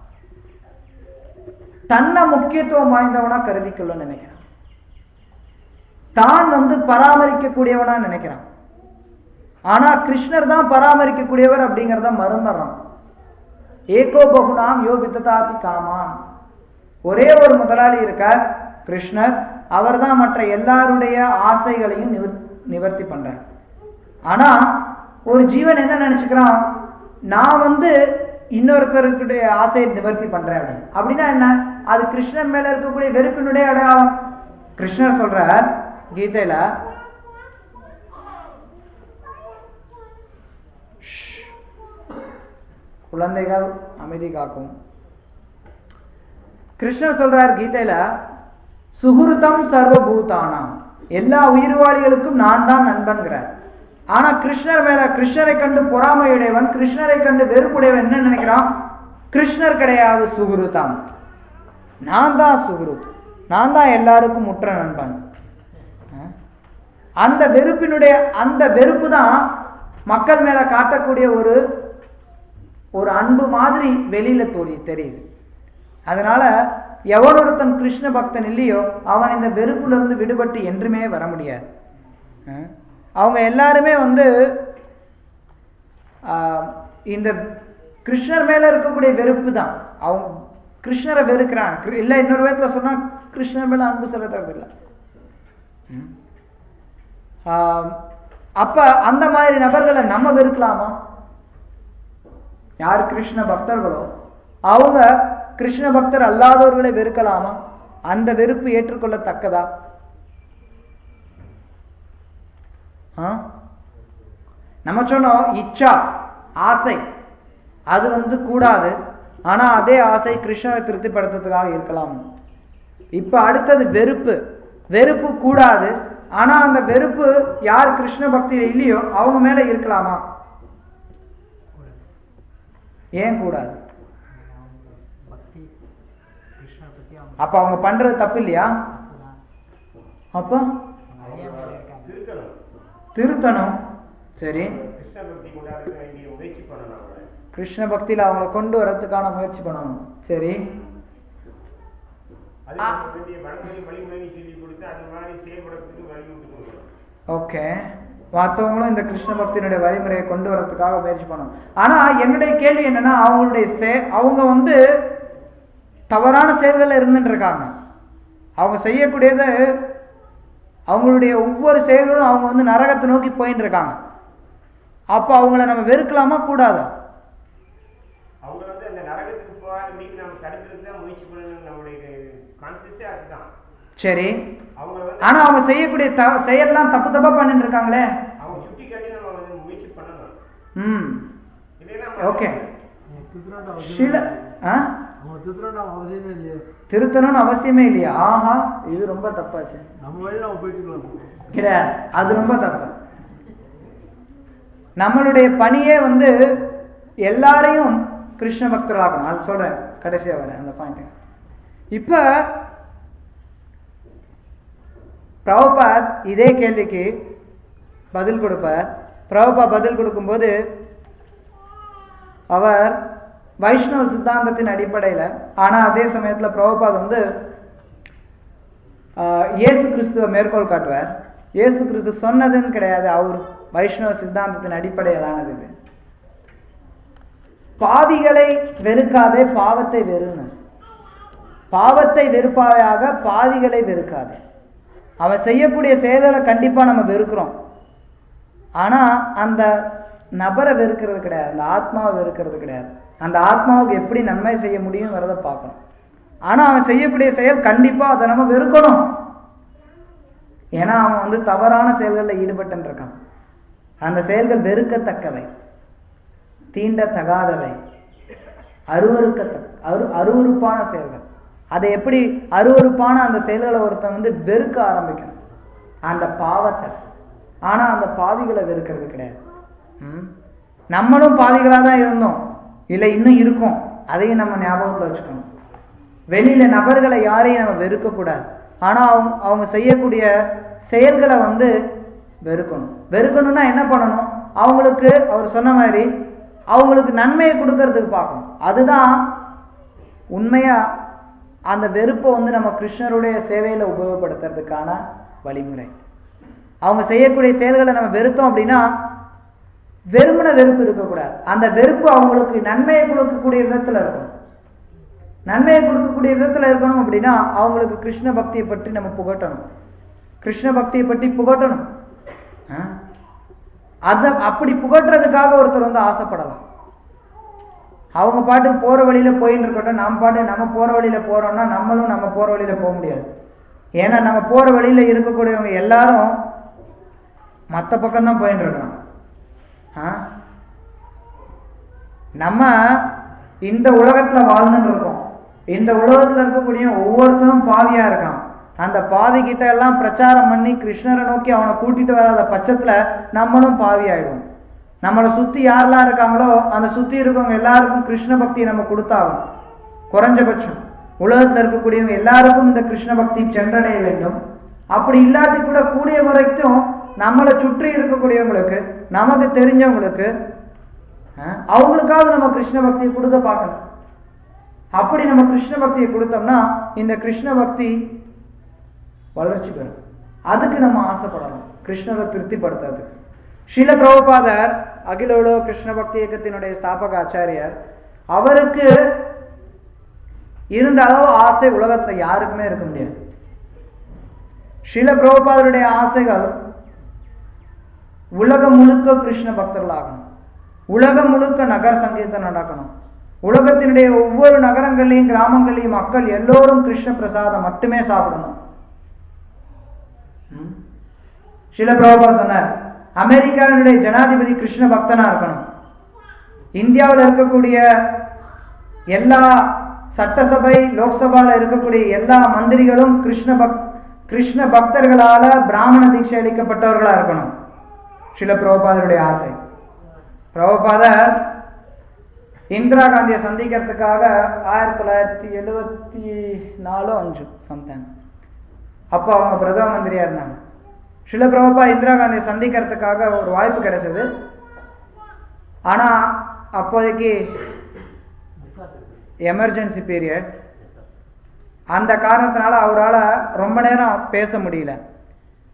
தன்னை முக்கியத்துவம் வாய்ந்தவனா கருதிக்கொள்ள நினைக்கிறான் தான் வந்து பராமரிக்கக்கூடியவனா நினைக்கிறான் ஆனா கிருஷ்ணர் தான் பராமரிக்கக்கூடியவர் அப்படிங்கிறத மறந்துடுறான் ஏகோ பகுனாம் யோ வித்ததாதி காமான் ஒரே ஒரு முதலாளி இருக்கார் கிருஷ்ணர் அவர்தான் மற்ற எல்லாருடைய ஆசைகளையும் நிவர் நிவர்த்தி பண்றார் ஆனா ஒரு ஜீவன் என்ன நினைச்சுக்கிறான் நான் வந்து இன்னொருத்தருக்குடைய ஆசையை நிவர்த்தி பண்றேன் அப்படின்னு அப்படின்னா என்ன அது கிருஷ்ணன் மேல இருக்கக்கூடிய வெறுப்பினுடைய அடையாளம் கிருஷ்ணர் சொல்றார் கீதையில குழந்தைகள் அமைதி காக்கும் கிருஷ்ணர் சொல்றார் கீதையில சுகுருதம் சர்வபூதானாம் எல்லா உயிர்வாளிகளுக்கும் நான் தான் நண்பன்கிறார் ஆனா கிருஷ்ணர் மேல கிருஷ்ணரை கண்டு பொறாமையுடையவன் கிருஷ்ணரை கண்டு வெறுப்புடையவன் என்ன நினைக்கிறான் கிருஷ்ணர் கிடையாது சுகுருதாம் நான் தான் சுகுருத் நான் தான் எல்லாருக்கும் முற்ற நண்பன் அஹ்? அந்த வெறுப்பினுடைய அந்த வெறுப்பு தான் மக்கள் மேல காட்டக்கூடிய ஒரு ஒரு அன்பு மாதிரி வெளியில தோறி தெரியுது அதனால எவன் ஒருத்தன் கிருஷ்ண பக்தன் இல்லையோ அவன் இந்த வெறுப்புல இருந்து விடுபட்டு என்றுமே வர முடியாது அஹ்? அவங்க எல்லாருமே வந்து ஆஹ், இந்த கிருஷ்ணர் மேல இருக்கக்கூடிய வெறுப்பு தான் அவங்க கிருஷ்ணரை வெறுக்கிறான் கிரு- இல்ல இன்னொரு விதத்துல சொன்னா கிருஷ்ணர் மேல அன்பு செலுத்துறது இல்லை ம். ஆஹ், அப்ப அந்த மாதிரி நபர்களை நம்ம வெறுக்கலாமா யார் கிருஷ்ண பக்தர்களோ அவங்க கிருஷ்ண பக்தர் அல்லாதவர்களை வெறுக்கலாமா அந்த வெறுப்பு ஏற்றுக்கொள்ளத்தக்கதா ஆ? நம்ம சொன்னோம் இச்சா ஆசை அது வந்து கூடாது ஆனா அதே ஆசை கிருஷ்ணரை திருப்திப்படுத்துறதுக்காக இருக்கலாம் இப்ப அடுத்தது வெறுப்பு வெறுப்பு கூடாது ஆனா அந்த வெறுப்பு யார் கிருஷ்ண பக்தியில இல்லையோ அவங்க மேல இருக்கலாமா ஏன் கூடாது பக்தி கிருஷ்ணரை பத்தி அவங்க அப்ப அவங்க பண்றது தப்பு இல்லையா அப்ப அறியாமல் இருக்காங்க திருத்தணும் திருத்தணும் சரி கிருஷ்ண பக்தி கொண்டாட வேண்டிய முயற்சி பண்ணணும் அவரை கிருஷ்ண பக்தியில அவங்கள கொண்டு வரதுக்கான முயற்சி பண்ணணும் சரி அதுக்கு வேண்டிய வழங்கலையும் வழிமுறையும் சொல்லி கொடுத்து அந்த மாதிரி செயல்படுறதுக்கு வழி விட்டு கொடுக்கணும் ஓகே மற்றவங்களும் இந்த கிருஷ்ண பக்தியினுடைய வழிமுறையை கொண்டு வரதுக்காக முயற்சி பண்ணணும் ஆனா என்னுடைய கேள்வி என்னன்னா அவங்களுடைய சே அவங்க வந்து தவறான செயல்கள்ல இருந்துட்டு இருக்காங்க அவங்க செய்யக்கூடியது அவங்களுடைய ஒவ்வொரு செயல்களும் அவங்க வந்து நரகத்தை நோக்கி போயின்னு இருக்காங்க அப்போ அவங்கள நம்ம வெறுக்கலாமா கூடாதா அவங்க வந்து அந்த நரகத்துக்கு போகாதபடிக்கு நம்ம தடுக்கிறது தான் முயற்சி பண்ணணும் நம்மளுடைய கான்சியஸே அதுதான் சரி அவங்க வந்து ஆனா அவங்க செய்யக்கூடிய த செயல்லாம் தப்பு தப்பா பண்ணிட்டு இருக்காங்களே அவங்க சுட்டி காட்டி நம்ம வந்து முயற்சி பண்ணணும் ம் இல்லைன்னா ஓகே திருத்தணுன்ற சில அவசியம் ஆ அவங்க திருத்தணுன்ற அவசியமே இல்லையே திருத்தணும்னு அவசியமே இல்லையா ஆஹா இது ரொம்ப தப்பாச்சு நம்ம வழியில் நம்ம போயிட்டு இருக்கலாம் கிடையாது அது ரொம்ப தப்பு நம்மளுடைய பணியே வந்து எல்லாரையும் கிருஷ்ண பக்தர்களாகணும் அது சொல்றேன் கடைசியா வரேன் அந்த பாயிண்ட் இப்ப பிரபுபாத் இதே கேள்விக்கு பதில் கொடுப்பார் பிரபுபா பதில் கொடுக்கும்போது அவர் வைஷ்ணவ சித்தாந்தத்தின் அடிப்படையில ஆனா அதே சமயத்துல பிரபுபாத் வந்து ஆஹ், இயேசு கிறிஸ்துவ மேற்கோள் காட்டுவார் இயேசு கிறிஸ்து சொன்னதுன்னு கிடையாது அவர் வைஷ்ணவ சித்தாந்தத்தின் அடிப்படையிலானது இது பாவிகளை வெறுக்காதே பாவத்தை வெறுன்னு பாவத்தை வெறுப்பாயாக பாவிகளை வெறுக்காதே அவன் செய்யக்கூடிய செயல்களை கண்டிப்பா நம்ம வெறுக்கிறோம் ஆனா அந்த நபரை வெறுக்கிறது கிடையாது அந்த ஆத்மாவை வெறுக்கிறது கிடையாது அந்த ஆத்மாவுக்கு எப்படி நன்மை செய்ய முடியுங்கிறத பார்க்கணும் ஆனா அவன் செய்யக்கூடிய செயல் கண்டிப்பா அதை நம்ம வெறுக்கணும் ஏன்னா அவன் வந்து தவறான செயல்களில் ஈடுபட்டு இருக்கான் அந்த செயல்கள் வெறுக்கத்தக்கவை தீண்டத்தகாதவை அருவருக்கத்தக்க அரு அருவருப்பான செயல்கள் அதை எப்படி அருவருப்பான அந்த செயல்களை ஒருத்தன் வந்து வெறுக்க ஆரம்பிக்கணும் அந்த பாவத்தை ஆனா அந்த பாவிகளை வெறுக்கிறது கிடையாது ம்? நம்மளும் பாவிகளா தான் இருந்தோம் இல்லை இன்னும் இருக்கும் அதையும் நம்ம ஞாபகத்துல வச்சுக்கணும் வெளியில நபர்களை யாரையும் நம்ம வெறுக்க கூடாது ஆனா அவங்க அவங்க செய்யக்கூடிய செயல்களை வந்து வெறுக்கணும் வெறுக்கணும்னா என்ன பண்ணணும் அவங்களுக்கு அவர் சொன்ன மாதிரி அவங்களுக்கு நன்மையை கொடுக்கறதுக்கு பார்க்கணும் அதுதான் உண்மையா அந்த வெறுப்பை வந்து நம்ம கிருஷ்ணருடைய சேவையில உபயோகப்படுத்துறதுக்கான வழிமுறை அவங்க செய்யக்கூடிய செயல்களை நம்ம வெறுத்தோம் அப்படின்னா வெறுமன வெறுப்பு இருக்கக்கூடாது அந்த வெறுப்பு அவங்களுக்கு நன்மையை கொடுக்கக்கூடிய விதத்துல இருக்கணும் நன்மையை கொடுக்கக்கூடிய விதத்துல இருக்கணும் அப்படின்னா அவங்களுக்கு கிருஷ்ண பக்தியை பற்றி நம்ம புகட்டணும் கிருஷ்ண பக்தியை பற்றி புகட்டணும் ஆ? அத அப்படி புகட்டுறதுக்காக ஒருத்தர் வந்து ஆசைப்படலாம் அவங்க பாட்டுக்கு போற வழியில போயின்னு இருக்கட்டும் நம்ம பாட்டு நம்ம போற வழியில போறோம்னா நம்மளும் நம்ம போற வழியில போக முடியாது ஏன்னா நம்ம போற வழியில இருக்கக்கூடியவங்க எல்லாரும் மத்த பக்கம் தான் போயின்னு இருக்கணும் ஆ? நம்ம இந்த உலகத்துல வாழ்ந்துட்டு இருக்கோம் இந்த உலகத்துல இருக்கக்கூடிய ஒவ்வொருத்தரும் பாவியா இருக்கான் அந்த பாவி கிட்ட எல்லாம் பிரச்சாரம் பண்ணி கிருஷ்ணரை நோக்கி அவனை கூட்டிட்டு வராத பட்சத்துல நம்மளும் பாவி ஆயிடுவோம் நம்மளை சுத்தி யாரெல்லாம் இருக்காங்களோ அந்த சுத்தி இருக்கவங்க எல்லாருக்கும் கிருஷ்ண பக்தியை நம்ம கொடுத்தாகணும் குறைஞ்சபட்சம் உலகத்துல இருக்கக்கூடியவங்க எல்லாருக்கும் இந்த கிருஷ்ண பக்தி சென்றடைய வேண்டும் அப்படி இல்லாட்டி கூட கூடிய வரைக்கும் நம்மளை சுற்றி இருக்கக்கூடியவங்களுக்கு நமக்கு தெரிஞ்சவங்களுக்கு அஹ், அவங்களுக்காவது நம்ம கிருஷ்ண பக்தியை கொடுக்க பார்க்கணும் அப்படி நம்ம கிருஷ்ண பக்தியை கொடுத்தோம்னா இந்த கிருஷ்ண பக்தி வளர்ச்சி பெறும் அதுக்கு நம்ம ஆசைப்படணும் கிருஷ்ணரை திருப்திப்படுத்துறதுக்கு ஸ்ரீல பிரபுபாதர் அகில உலக கிருஷ்ண பக்தி இயக்கத்தினுடைய ஸ்தாபக ஆச்சாரியர் அவருக்கு இருந்த அளவு ஆசை உலகத்துல யாருக்குமே இருக்க முடியாது ஸ்ரீல பிரபுபாதருடைய ஆசைகள் உலகம் முழுக்க கிருஷ்ண பக்தர்களாகணும் உலகம் முழுக்க நகர சங்கீதம் நடக்கணும் உலகத்தினுடைய ஒவ்வொரு நகரங்கள்லையும் கிராமங்கள்லையும் மக்கள் எல்லோரும் கிருஷ்ண பிரசாதம் மட்டுமே சாப்பிடணும் ம்? ஸ்ரீல பிரபுபா சொன்னார் அமெரிக்காவினுடைய ஜனாதிபதி கிருஷ்ண பக்தனா இருக்கணும் இந்தியாவில் இருக்கக்கூடிய எல்லா சட்டசபை லோக்சபால இருக்கக்கூடிய எல்லா மந்திரிகளும் கிருஷ்ண பக் கிருஷ்ண பக்தர்களால பிராமண தீட்சை அளிக்கப்பட்டவர்களா இருக்கணும் ஸ்ரீல பிரபுபாதருடைய ஆசை பிரபுபாதர் இந்திரா காந்தியை சந்திக்கிறதுக்காக ஆயிரத்தி தொள்ளாயிரத்தி எழுவத்தி நாலு அஞ்சு சம்டைம் அப்போ அவங்க பிரதம மந்திரியா இருந்தாங்க ஸ்ரீல பிரபுபா இந்திரா காந்தியை சந்திக்கிறதுக்காக ஒரு வாய்ப்பு கிடைச்சது ஆனா அப்போதைக்கு எமர்ஜென்சி பீரியட் அந்த காரணத்தினால அவரால் ரொம்ப நேரம் பேச முடியல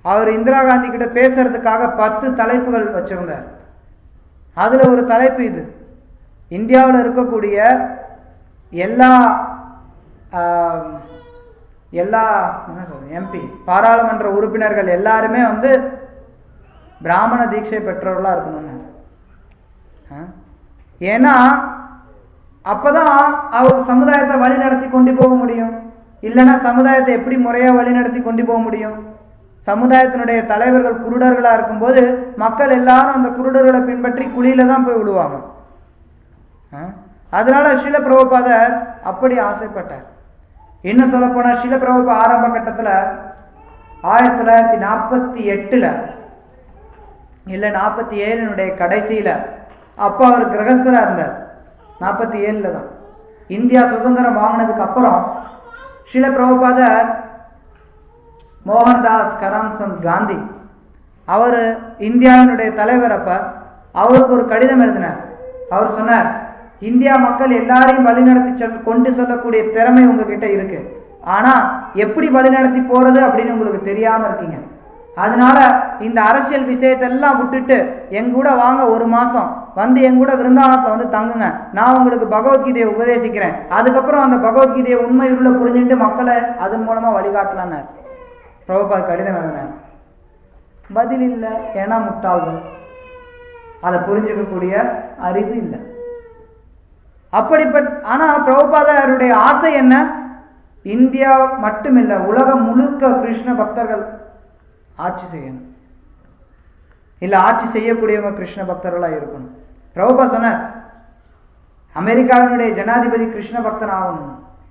அவர் இந்திரா காந்தி கிட்ட பேசுறதுக்காக பத்து தலைப்புகள் வச்சிருந்தார் அதுல ஒரு தலைப்பு இது இந்தியாவில் இருக்கக்கூடிய எல்லா ஆம், எல்லா என்ன சொல்றது எம்பி பாராளுமன்ற உறுப்பினர்கள் எல்லாருமே வந்து பிராமண தீட்சை பெற்றவர்களா இருக்கணும்னு ஆ? ஏன்னா அப்பதான் அவர் சமுதாயத்தை வழி நடத்தி கொண்டு போக முடியும் இல்லைன்னா சமுதாயத்தை எப்படி முறையா வழி நடத்தி கொண்டு போக முடியும் சமுதாயத்தினுடைய தலைவர்கள் குருடர்களா இருக்கும்போது மக்கள் எல்லாரும் அந்த குருடர்களை பின்பற்றி குழியில தான் போய் விடுவாங்க ஆ? அதனால ஸ்ரீல பிரபுபாதர் அப்படி ஆசைப்பட்டார் இன்னும் சொல்ல போனா ஸ்ரீல பிரபுபா ஆரம்ப கட்டத்துல ஆயிரத்தி தொள்ளாயிரத்தி நாற்பத்தி எட்டுல இல்ல நாற்பத்தி ஏழினுடைய கடைசியில அப்ப அவர் கிரகஸ்தரா இருந்தார் நாற்பத்தி ஏழுல தான் இந்தியா சுதந்திரம் வாங்கினதுக்கு அப்புறம் ஸ்ரீல பிரபுபாதர் மோகன்தாஸ் கரம்சந்த் காந்தி அவர் இந்தியாவினுடைய தலைவர் அப்ப அவருக்கு ஒரு கடிதம் எழுதினார் அவர் சொன்னார் இந்தியா மக்கள் எல்லாரையும் வழிநடத்தி சொல் கொண்டு செல்லக்கூடிய திறமை உங்ககிட்ட இருக்கு ஆனா எப்படி வழிநடத்தி போறது அப்படின்னு உங்களுக்கு தெரியாம இருக்கீங்க அதனால இந்த அரசியல் விஷயத்தெல்லாம் விட்டுட்டு எங்க கூட வாங்க ஒரு மாசம் வந்து எங்க கூட விருந்தாவனத்தை வந்து தங்குங்க நான் உங்களுக்கு பகவத்கீதையை உபதேசிக்கிறேன் அதுக்கப்புறம் அந்த பகவத்கீதையை உண்மை உள்ள புரிஞ்சுட்டு மக்களை அதன் மூலமா வழிகாட்டலான்னார் பிரபுபாத் கடிதம் எழுதினார் பதில் இல்லை ஏன்னா முட்டாள்கள் அதை புரிஞ்சுக்கக்கூடிய அறிவு இல்லை அப்படிப்பட்ட ஆனா பிரபுபாதருடைய ஆசை என்ன இந்தியா மட்டுமில்ல உலகம் முழுக்க கிருஷ்ண பக்தர்கள் ஆட்சி செய்யணும் இல்ல ஆட்சி செய்யக்கூடியவங்க கிருஷ்ண பக்தர்களா இருக்கணும் பிரபுபா சொன்னார் அமெரிக்காவினுடைய ஜனாதிபதி கிருஷ்ண பக்தன் ஆகணும்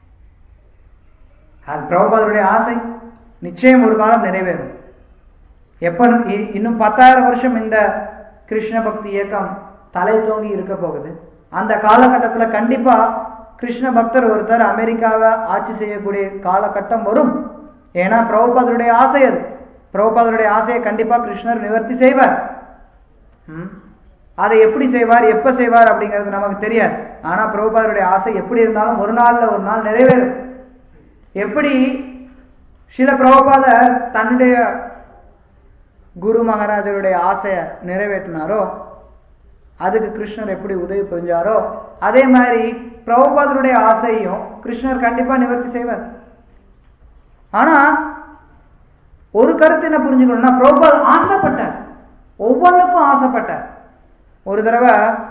அது பிரபுபாதருடைய ஆசை நிச்சயம் ஒரு காலம் நிறைவேறும் எப்ப இ- இன்னும் பத்தாயிரம் வருஷம் இந்த கிருஷ்ண பக்தி இயக்கம் தலை தோங்கி இருக்க போகுது அந்த காலகட்டத்துல கண்டிப்பா கிருஷ்ண பக்தர் ஒருத்தர் அமெரிக்காவை ஆட்சி செய்யக்கூடிய காலகட்டம் வரும் ஏன்னா பிரபுபாதருடைய ஆசை அது பிரபுபாதருடைய ஆசையை கண்டிப்பா கிருஷ்ணர் நிவர்த்தி செய்வார் ம். அதை எப்படி செய்வார் எப்ப செய்வார் அப்படிங்கிறது நமக்கு தெரியாது ஆனா பிரபுபாதருடைய ஆசை எப்படி இருந்தாலும் ஒரு நாள்ல ஒரு நாள் நிறைவேறும் எப்படி சில பிரபுபாதர் தன்னுடைய குரு மகாராஜருடைய ஆசையை நிறைவேற்றினாரோ அதுக்கு கிருஷ்ணர் எப்படி உதவி புரிஞ்சாரோ அதே மாதிரி பிரபுபாதருடைய ஆசையும் கிருஷ்ணர் கண்டிப்பா நிவர்த்தி செய்வார் ஆனா ஒரு கருத்து என்ன புரிஞ்சுக்கணும்னா பிரபுபாத் ஆசைப்பட்டார் ஒவ்வொன்றுக்கும் ஆசைப்பட்டார் ஒரு தடவை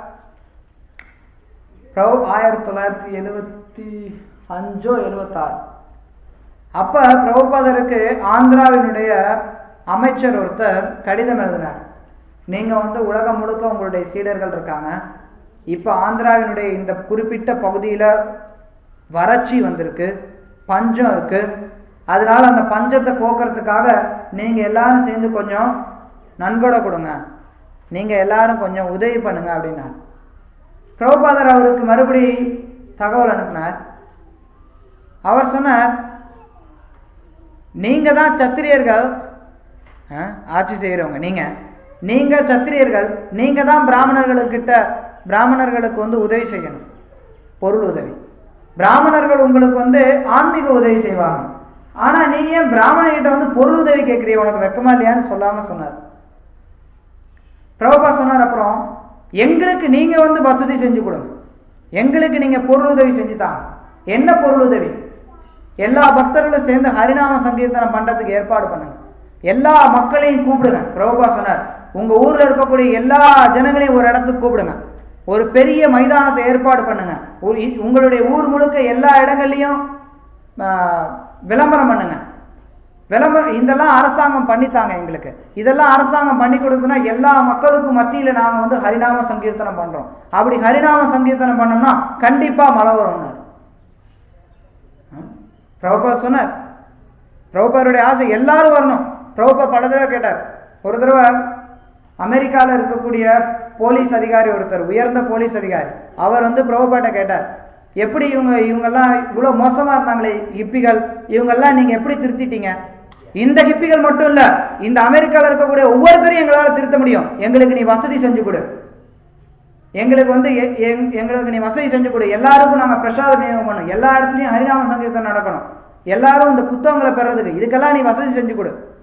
பிரபு ஆயிரத்தி தொள்ளாயிரத்தி எழுவத்தி அஞ்சோ எழுவத்தாறு அப்ப பிரபுபாதருக்கு ஆந்திராவினுடைய அமைச்சர் ஒருத்தர் கடிதம் எழுதினார் நீங்க வந்து உலகம் முழுக்க உங்களுடைய சீடர்கள் இருக்காங்க இப்ப ஆந்திராவினுடைய இந்த குறிப்பிட்ட பகுதியில வறட்சி வந்திருக்கு பஞ்சம் இருக்கு அதனால அந்த பஞ்சத்தை போக்குறதுக்காக நீங்க எல்லாரும் சேர்ந்து கொஞ்சம் நன்கொடை கொடுங்க நீங்க எல்லாரும் கொஞ்சம் உதவி பண்ணுங்க அப்படின்னார் பிரபுபாதர் அவருக்கு மறுபடி தகவல் அனுப்பினார் அவர் சொன்னார் நீங்க தான் சத்திரியர்கள் ஆ, ஆட்சி செய்யறவங்க நீங்க நீங்க சத்திரியர்கள் நீங்க தான் பிராமணர்களுக்கிட்ட பிராமணர்களுக்கு வந்து உதவி செய்யணும் பொருள் உதவி பிராமணர்கள் உங்களுக்கு வந்து ஆன்மீக உதவி செய்வாங்க ஆனா நீங்க ஏன் பிராமணர்கிட்ட வந்து பொருள் உதவி கேட்கறீங்க உனக்கு வெக்கமா இல்லையான்னு சொல்லாம சொன்னார் பிரபுபா சொன்னார் அப்புறம் எங்களுக்கு நீங்க வந்து வசதி செஞ்சு கொடுங்க எங்களுக்கு நீங்க பொருள் உதவி செஞ்சு தாங்க என்ன பொருள் உதவி எல்லா பக்தர்களும் சேர்ந்து ஹரிநாம சங்கீர்த்தனம் பண்றதுக்கு ஏற்பாடு பண்ணுங்க எல்லா மக்களையும் கூப்பிடுங்க பிரபுபா சொன்னார் உங்க ஊர்ல இருக்கக்கூடிய எல்லா ஜனங்களையும் ஒரு இடத்துக்கு கூப்பிடுங்க ஒரு பெரிய மைதானத்தை ஏற்பாடு பண்ணுங்க ஒரு இ- உங்களுடைய ஊர் முழுக்க எல்லா இடங்கள்லயும் ஆ, விளம்பரம் பண்ணுங்க விளம்பரம் இதெல்லாம் அரசாங்கம் பண்ணித்தாங்க எங்களுக்கு இதெல்லாம் அரசாங்கம் பண்ணி கொடுக்குன்னா எல்லா மக்களுக்கும் மத்தியில நாங்க வந்து ஹரிநாம சங்கீர்த்தனம் பண்றோம் அப்படி ஹரிநாம சங்கீர்த்தனம் பண்ணோம்னா கண்டிப்பா மழை வரும்னாரு பிரபுபா சொன்னார் பிரபுபாருடைய ஆசை எல்லாரும் வரணும் பிரபுபா பல தடவை கேட்டார் ஒரு தடவை அமெரிக்கால இருக்கக்கூடிய போலீஸ் அதிகாரி ஒருத்தர் உயர்ந்த போலீஸ் அதிகாரி அவர் வந்து பிரபுபாட்ட கேட்டார் எப்படி இவங்க இவங்கெல்லாம் இவ்வளவு மோசமா இருந்தாங்களே ஹிப்பிகள் இவங்கெல்லாம் நீங்க எப்படி திருத்திட்டீங்க இந்த ஹிப்பிகள் மட்டும் இல்ல இந்த அமெரிக்கால இருக்கக்கூடிய ஒவ்வொருத்தரையும் எங்களால திருத்த முடியும் எங்களுக்கு நீ வசதி செஞ்சு கொடு எங்களுக்கு வந்து எ- எங்- எங்களுக்கு நீ வசதி செஞ்சு கொடு எல்லாருக்கும் நாங்க பிரசாத விநியோகம் பண்ணணும் எல்லா இடத்துலயும் ஹரிநாம சங்கீர்த்தனம் நடக்கணும் எல்லாரும் இந்த புத்தகங்களை பெறதுக்கு இதுக்கெல்லாம் நீ வசதி செஞ்சு கொடு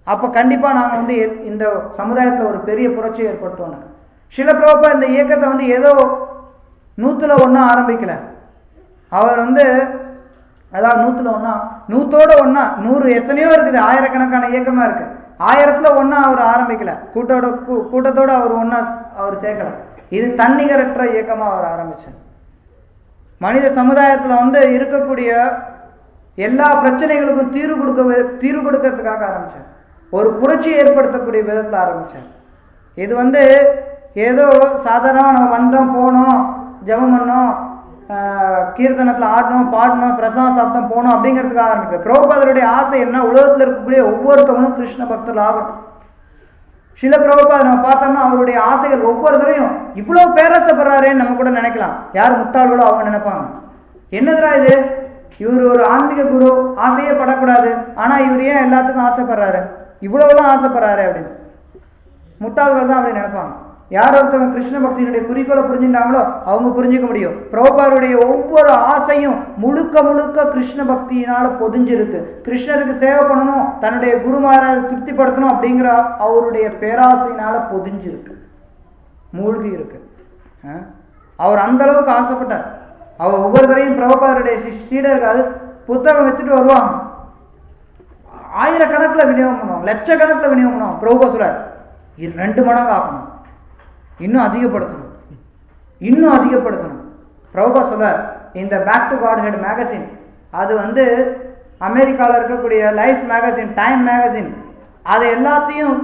அப்ப கண்டிப்பா நாங்க வந்து எ- இந்த சமுதாயத்துல ஒரு பெரிய புரட்சியை ஏற்படுத்தணும் சில பிரபா இந்த இயக்கத்தை வந்து ஏதோ நூத்துல ஒண்ணா ஆரம்பிக்கல அவர் வந்து அதாவது நூத்துல ஒண்ணா நூத்தோட ஒண்ணா நூறு எத்தனையோ இருக்குது ஆயிரக்கணக்கான இயக்கமா இருக்கு ஆயிரத்துல ஒண்ணா அவர் ஆரம்பிக்கல கூட்டோட கூ- கூட்டத்தோட அவர் ஒண்ணா அவர் சேர்க்கல இது தன்னிகரற்ற இயக்கமா அவர் ஆரம்பிச்சார் மனித சமுதாயத்துல வந்து இருக்கக்கூடிய எல்லா பிரச்சனைகளுக்கும் தீர்வு கொடுக்க வி- தீர்வு கொடுக்கறதுக்காக ஆரம்பிச்சார் ஒரு புரட்சி ஏற்படுத்தக்கூடிய விதத்துல ஆரம்பிச்சார் இது வந்து ஏதோ சாதாரணமா நம்ம வந்தோம் போனோம் ஜெபம் பண்ணோம் ஆஹ், கீர்த்தனத்துல ஆடணும் பாடணும் பிரசாதம் சாப்பிட்டோம் போனோம் அப்படிங்கிறதுக்காக ஆரம்பிக்கல பிரபுபாதருடைய ஆசை என்ன உலகத்துல இருக்கக்கூடிய ஒவ்வொருத்தவங்களும் கிருஷ்ண பக்தர்கள் ஆகணும் சில பிரபுபாத நம்ம பார்த்தோம்னா அவருடைய ஆசைகள் ஒவ்வொருத்தரையும் இவ்வளவு பேராசைப்படுறாரேன்னு நம்ம கூட நினைக்கலாம் யார் முட்டாள்களோ அவங்க நினைப்பாங்க என்னதுடா இது இவர் ஒரு ஆன்மீக குரு ஆசையே படக்கூடாது ஆனா இவர் ஏன் எல்லாத்துக்கும் ஆசைப்படுறாரு இவ்வளவுலாம் ஆசைப்படுறாரு அப்படின்னு முட்டாள்கள் தான் அப்படி நினைப்பாங்க யார் ஒருத்தவங்க கிருஷ்ண பக்தியினுடைய குறிக்கோளை புரிஞ்சுட்டாங்களோ அவங்க புரிஞ்சுக்க முடியும் பிரபுபாருடைய ஒவ்வொரு ஆசையும் முழுக்க முழுக்க கிருஷ்ண பக்தியினால பொதிஞ்சிருக்கு கிருஷ்ணருக்கு சேவை பண்ணணும் தன்னுடைய குருமாரை திருப்திப்படுத்தணும் அப்படிங்கிற அவருடைய பேராசையினால பொதிஞ்சிருக்கு மூழ்கி இருக்கு அஹ்? அவர் அந்த அளவுக்கு ஆசைப்பட்டார் அவர் ஒவ்வொருத்தரையும் பிரபுபாதருடைய சி- சீடர்கள் புத்தகம் வச்சுட்டு வருவாங்க ஆயிரக்கணக்கில் விநியோகம் பண்ணுவோம் லட்சக்கணக்கில் விநியோகம் பண்ணுவோம் பிரபுபா சொல்றார் இது ரெண்டு மடங்கு ஆக்கணும் இன்னும் அதிகப்படுத்தணும் இன்னும் அதிகப்படுத்தணும் பிரபுபா சொல்றார் இந்த back to Godhead magazine அது வந்து அமெரிக்காவில் இருக்கக்கூடிய லைஃப் மேகசின் டைம் மேகசின் அது எல்லாத்தையும்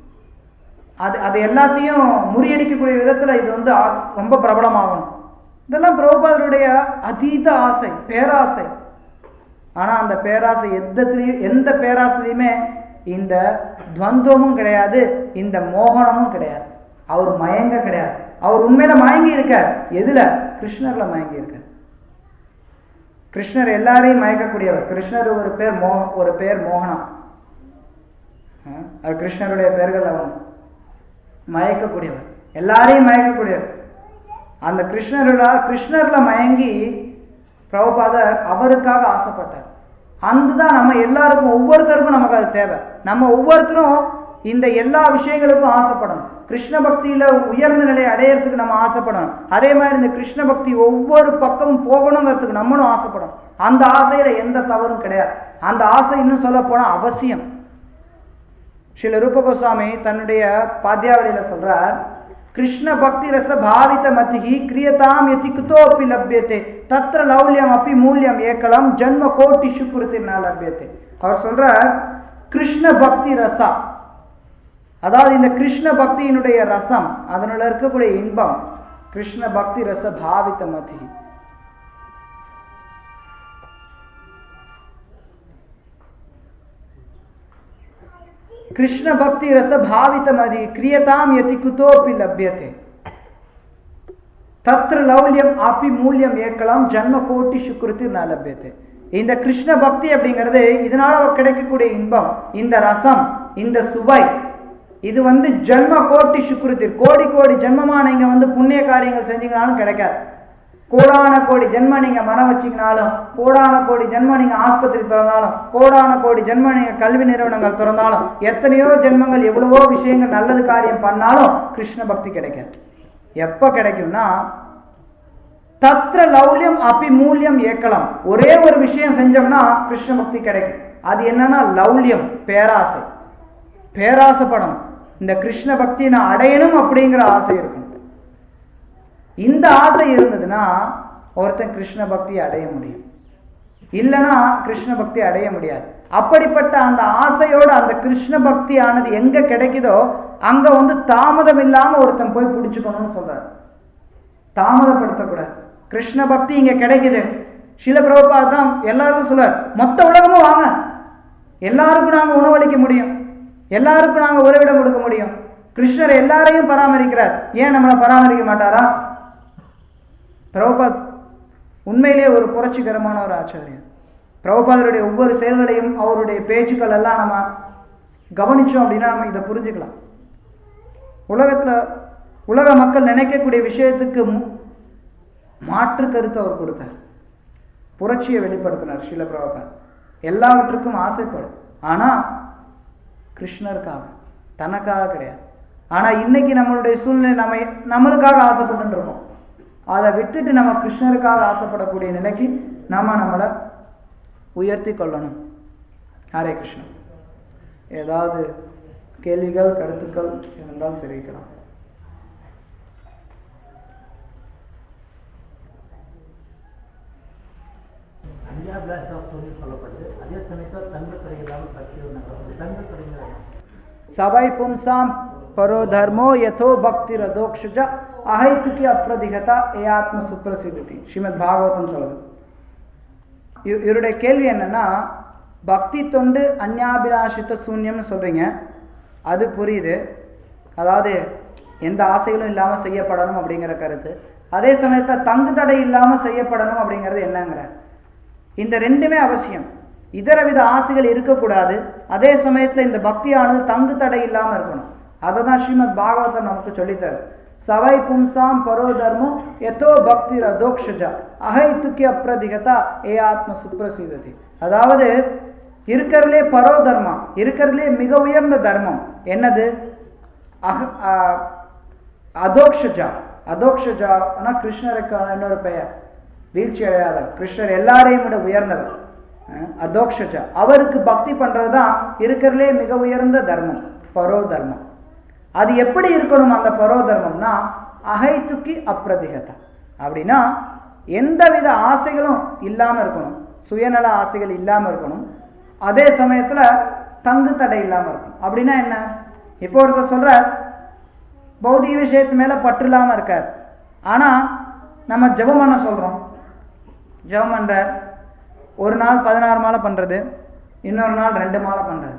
அது அது எல்லாத்தையும் முறியடிக்கக்கூடிய விதத்துல இது வந்து ஆ- ரொம்ப பிரபலமாகணும் இதெல்லாம் பிரபுபாதருடைய அதீத ஆசை பேராசை ஆனா அந்த பேராசை எந்தத்துலயும் எந்த பேராசையுமே இந்த துவந்தமும் கிடையாது இந்த மோகனமும் கிடையாது அவர் மயங்க கிடையாது அவர் உண்மையில மயங்கி இருக்கார் எதுல கிருஷ்ணர்ல மயங்கி இருக்கார் கிருஷ்ணர் எல்லாரையும் மயக்கக்கூடியவர் கிருஷ்ணர் ஒரு பேர் மோ ஒரு பேர் மோகனா அஹ் அது கிருஷ்ணருடைய பெயர்கள் அவன் மயக்கக்கூடியவர் எல்லாரையும் மயக்கக்கூடியவர் அந்த கிருஷ்ணரோட கிருஷ்ணர்ல மயங்கி பிரபுபாதர் அவருக்காக ஆசைப்பட்டார் அதுதான் நம்ம எல்லாருக்கும் ஒவ்வொருத்தருக்கும் நமக்கு அது தேவை நம்ம ஒவ்வொருத்தரும் இந்த எல்லா விஷயங்களுக்கும் ஆசைப்படணும் கிருஷ்ண பக்தியில உயர்ந்த நிலையை அடையறதுக்கு நம்ம ஆசைப்படணும் அதே மாதிரி இந்த கிருஷ்ண பக்தி ஒவ்வொரு பக்கமும் போகணுங்கிறதுக்கு நம்மளும் ஆசைப்படணும் அந்த ஆசையில எந்த தவறும் கிடையாது அந்த ஆசை இன்னும் சொல்ல போனா அவசியம் ஸ்ரீல ரூப கோஸ்வாமி தன்னுடைய பாத்தியாவளியில சொல்றார் கிருஷ்ண பக்தி ரச பாவித மதிஹி கிரியதாம் யதி குதோப்பி லப்யத்தே தத்ர லௌல்யம் அப்பி மூல்யம் ஏக்கலம் ஜன்ம கோட்டி சுக்ருதி ந லப்யத்தே அவர் சொல்றார் கிருஷ்ண பக்தி ரசா அதாவது இந்த கிருஷ்ண பக்தியினுடைய ரசம் அதனுள்ள இருக்கக்கூடிய இன்பம் கிருஷ்ண பக்தி ரச பாவித மதிஹி कृष्ण भक्ति रस भावितमधि क्रियताम यति कुतोपि लभ्यते தத்ர லௌல்யம் ஆப்பி மூல்யம் ஏக்கலாம் ஜன்ம கோட்டி சுக்ருதி ந லபியத்தை இந்த கிருஷ்ண பக்தி அப்படிங்கிறது இதனால கிடைக்கக்கூடிய இன்பம் இந்த ரசம் இந்த சுவை இது வந்து ஜன்ம கோட்டி சுக்ருதி கோடி கோடி ஜென்மமா நீங்க வந்து புண்ணிய காரியங்கள் செஞ்சீங்கனாலும் கிடைக்காது கோடான கோடி ஜென்ம நீங்க மரம் வச்சீங்கனாலும் கோடான கோடி ஜென்ம நீங்க ஆஸ்பத்திரி திறந்தாலும் கோடான கோடி ஜென்ம நீங்க கல்வி நிறுவனங்கள் திறந்தாலும் எத்தனையோ ஜென்மங்கள் எவ்வளவோ விஷயங்கள் நல்லது காரியம் பண்ணாலும் கிருஷ்ண பக்தி கிடைக்காது எப்ப கிடைக்கும்னா தத்ர லௌல்யம் அபி மூல்யம் ஏக்கலாம் ஒரே ஒரு விஷயம் செஞ்சோம்னா கிருஷ்ண பக்தி கிடைக்கும் அது என்னன்னா லௌல்யம் பேராசை பேராசைப்படணும் இந்த கிருஷ்ண பக்தியை நான் அடையணும் அப்படிங்கிற ஆசை இருக்கும் இந்த ஆசை இருந்ததுன்னா ஒருத்தன் கிருஷ்ண பக்தியை அடைய முடியும் இல்லைன்னா கிருஷ்ண பக்தி அடைய முடியாது அப்படிப்பட்ட அந்த ஆசையோட அந்த கிருஷ்ண பக்தி ஆனது எங்க கிடைக்குதோ அங்க வந்து தாமதம் இல்லாம ஒருத்தன் போய் பிடிச்சுக்கணும்னு சொல்றாரு தாமதப்படுத்தக்கூடாது கிருஷ்ண பக்தி இங்க கிடைக்குது சில பிரபுபாத் தான் எல்லாருக்கும் சொல்றார் மொத்த உலகமும் வாங்க எல்லாருக்கும் நாங்க உணவளிக்க முடியும் எல்லாருக்கும் நாங்க உறவிடம் கொடுக்க முடியும் கிருஷ்ணர் எல்லாரையும் பராமரிக்கிறார் ஏன் நம்மளை பராமரிக்க மாட்டாரா பிரபுபாத் உண்மையிலேயே ஒரு புரட்சிகரமான ஒரு ஆச்சாரியன் பிரபுபாதருடைய ஒவ்வொரு செயல்களையும் அவருடைய பேச்சுக்கள் எல்லாம் நம்ம கவனிச்சோம் அப்படின்னா நம்ம இதை புரிஞ்சுக்கலாம் உலகத்துல உலக மக்கள் நினைக்கக்கூடிய விஷயத்துக்கு மு- மாற்று கருத்து அவர் கொடுத்தார் புரட்சியை வெளிப்படுத்தினார் ஸ்ரீல பிரபுபாத் எல்லாவற்றுக்கும் ஆசைப்படும் ஆனா கிருஷ்ணருக்காக தனக்காக கிடையாது ஆனா இன்னைக்கு நம்மளுடைய சூழ்நிலை நம்ம நம்மளுக்காக ஆசைப்பட்டு இருக்கோம் அதை விட்டுட்டு நம்ம கிருஷ்ணருக்காக ஆசைப்படக்கூடிய நிலைக்கு நாம நம்மளை உயர்த்தி கொள்ளணும் ஹரே கிருஷ்ணன் ஏதாவது கேள்விகள் கருத்துக்கள் இருந்தால் தெரிவிக்கலாம் அஞ்சாபிலாஷாஸ்திரம் சொல்லப்படுது அதே சமயத்தில் தங்கத்துறை இல்லாமல் பற்றி தங்கத்துறைங்கிற सवै पुंसां परो धर्मो यथो भक्तिरदोक्षज அஹைத்துக்கு அப்பிரதிகதா ஏ ஆத்ம சுப்ரசித்தி ஸ்ரீமத் பாகவதம் சொல்லுது இவ- இவருடைய கேள்வி என்னன்னா பக்தி தொண்டு அந்யாபிலாஷித்த சூன்யம்னு சொல்றீங்க அது புரியுது அதாவது எந்த ஆசைகளும் இல்லாம செய்யப்படணும் அப்படிங்கிற கருத்து அதே சமயத்துல தங்கு தடை இல்லாம செய்யப்படணும் அப்படிங்கிறது என்னங்கிற இந்த ரெண்டுமே அவசியம் இதரவித ஆசைகள் இருக்கக்கூடாது அதே சமயத்துல இந்த பக்தியானது தங்கு தடை இல்லாம இருக்கணும் அதை தான் ஸ்ரீமத் பாகவதம் நமக்கு சொல்லித்தரு சவை பும்சாம் பரோ தர்மம் எதோ பக்தி ரதோக்ஷஜா அகைத்துக்கிய அப்பிரதிகதா ஏ ஆத்ம சுப்ரசிததி அதாவது இருக்கிறதுலே பரோ தர்மம் இருக்கிறதுலே மிக உயர்ந்த தர்மம் என்னது அக ஆ, அதோக்ஷஜா அதோக்ஷஜானா கிருஷ்ணருக்கான இன்னொரு பெயர் வீழ்ச்சி அடையாதவர் கிருஷ்ணர் எல்லாரையும் விட உயர்ந்தவர் அஹ், அதோக்ஷஜா அவருக்கு பக்தி பண்றதுதான் இருக்கிறதுலே மிக உயர்ந்த தர்மம் பரோ தர்மம் அது எப்படி இருக்கணும் அந்த பரோ தர்மம்னா அகைத்துக்கி அப்பிரதிகதா அப்படின்னா எந்தவித ஆசைகளும் இல்லாம இருக்கணும் சுயநல ஆசைகள் இல்லாம இருக்கணும் அதே சமயத்துல தங்கு தடை இல்லாம இருக்கணும் அப்படின்னா என்ன இப்போ ஒருத்தர் சொல்றார் பௌதிக விஷயத்து மேல பற்று இல்லாம இருக்கார் ஆனா நம்ம ஜெபம் பண்ண சொல்றோம் ஜெபம் பண்ற ஒரு நாள் பதினாறு மாலை பண்றது இன்னொரு நாள் ரெண்டு மாலை பண்றது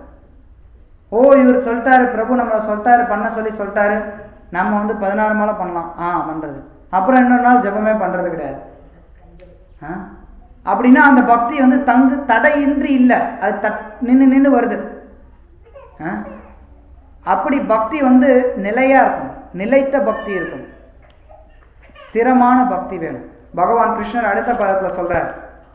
ஓ இவர் சொல்லிட்டாரு பிரபு நம்மளை சொல்லிட்டாரு பண்ண சொல்லி சொல்லிட்டாரு நம்ம வந்து பதினாறு மாலை பண்ணலாம் ஆ பண்றது அப்புறம் இன்னொரு நாள் ஜெபமே பண்றது கிடையாது ஆ? அப்படின்னா அந்த பக்தி வந்து தங்கு தடையின்றி இல்லை அது தட் நின்று நின்று வருது ஆ? அப்படி பக்தி வந்து நிலையா இருக்கும் நிலைத்த பக்தி இருக்கும் ஸ்திரமான பக்தி வேணும் பகவான் கிருஷ்ணர் அடுத்த பதத்துல சொல்றார்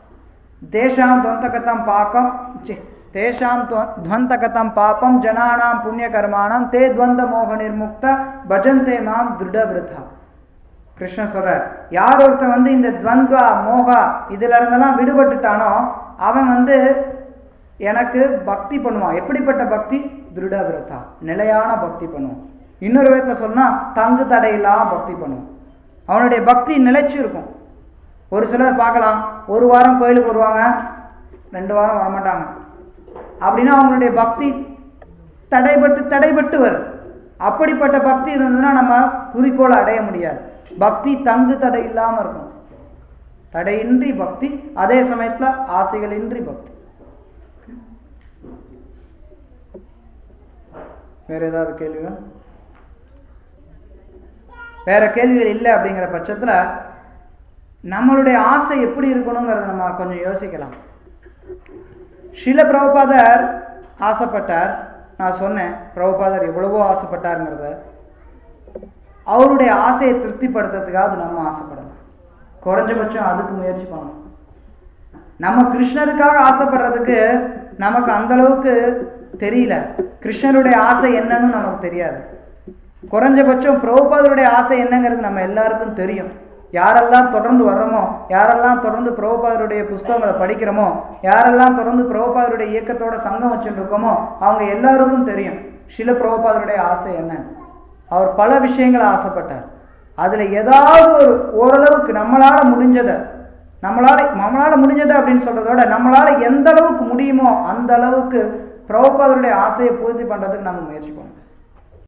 தேஷாம் துவந்தகதம் பாக்கம் சி, தேஷாம் துவ- துவந்தகதம் பாப்பம் ஜனானாம் புண்ணிய கர்மாணம் தே துவந்த மோக நிர்முக்த பஜந்தே மாம் திருடவிருத்தா கிருஷ்ணன் சொல்றார் யார் ஒருத்தன் வந்து இந்த துவந்தா மோகா இதுல இருந்தெல்லாம் விடுபட்டுட்டானோ அவன் வந்து எனக்கு பக்தி பண்ணுவான் எப்படிப்பட்ட பக்தி திருடவிரதா நிலையான பக்தி பண்ணுவான் இன்னொரு விதத்துல சொன்னா தங்கு தடை இல்லாம பக்தி பண்ணுவான் அவனுடைய பக்தி நிலைச்சு இருக்கும் ஒரு சிலர் பார்க்கலாம் ஒரு வாரம் கோயிலுக்கு வருவாங்க ரெண்டு வாரம் வரமாட்டாங்க அப்படின்னா அவங்களுடைய பக்தி தடைபட்டு தடைபட்டு வருது அப்படிப்பட்ட பக்தி இருந்ததுன்னா நம்ம குறிக்கோளை அடைய முடியாது பக்தி தங்கு தடை இல்லாம இருக்கும் தடையின்றி பக்தி அதே சமயத்துல ஆசைகளின்றி பக்தி வேற ஏதாவது கேள்விகள் வேற கேள்விகள் இல்லை அப்படிங்கிற பட்சத்துல நம்மளுடைய ஆசை எப்படி இருக்கணுங்கிறத நம்ம கொஞ்சம் யோசிக்கலாம் ஷில பிரபுபாதர் ஆசைப்பட்டார் நான் சொன்னேன் பிரபுபாதர் எவ்வளவோ ஆசைப்பட்டாருங்கிறத அவருடைய ஆசையை திருப்திப்படுத்துறதுக்காவது நம்ம ஆசைப்படணும் குறைஞ்சபட்சம் அதுக்கு முயற்சி பண்ணணும் நம்ம கிருஷ்ணருக்காக ஆசைப்படுறதுக்கு நமக்கு அந்த அளவுக்கு தெரியல கிருஷ்ணருடைய ஆசை என்னன்னு நமக்கு தெரியாது குறைஞ்சபட்சம் பிரபுபாதருடைய ஆசை என்னங்கிறது நம்ம எல்லாருக்கும் தெரியும் யாரெல்லாம் தொடர்ந்து வர்றோமோ யாரெல்லாம் தொடர்ந்து பிரபுபாதருடைய புஸ்தகங்களை படிக்கிறோமோ யாரெல்லாம் தொடர்ந்து பிரபுபாதருடைய இயக்கத்தோட சங்கம் வச்சுட்டு இருக்கோமோ அவங்க எல்லாருக்கும் தெரியும் சில பிரபுபாதருடைய ஆசை என்ன அவர் பல விஷயங்களை ஆசைப்பட்டார் அதுல ஏதாவது ஒரு ஓரளவுக்கு நம்மளால முடிஞ்சதை நம்மளால நம்மளால முடிஞ்சது அப்படின்னு சொல்றதோட நம்மளால எந்த அளவுக்கு முடியுமோ அந்த அளவுக்கு பிரபுபாதருடைய ஆசையை பூர்த்தி பண்றதுக்கு நம்ம முயற்சி பண்ணணும்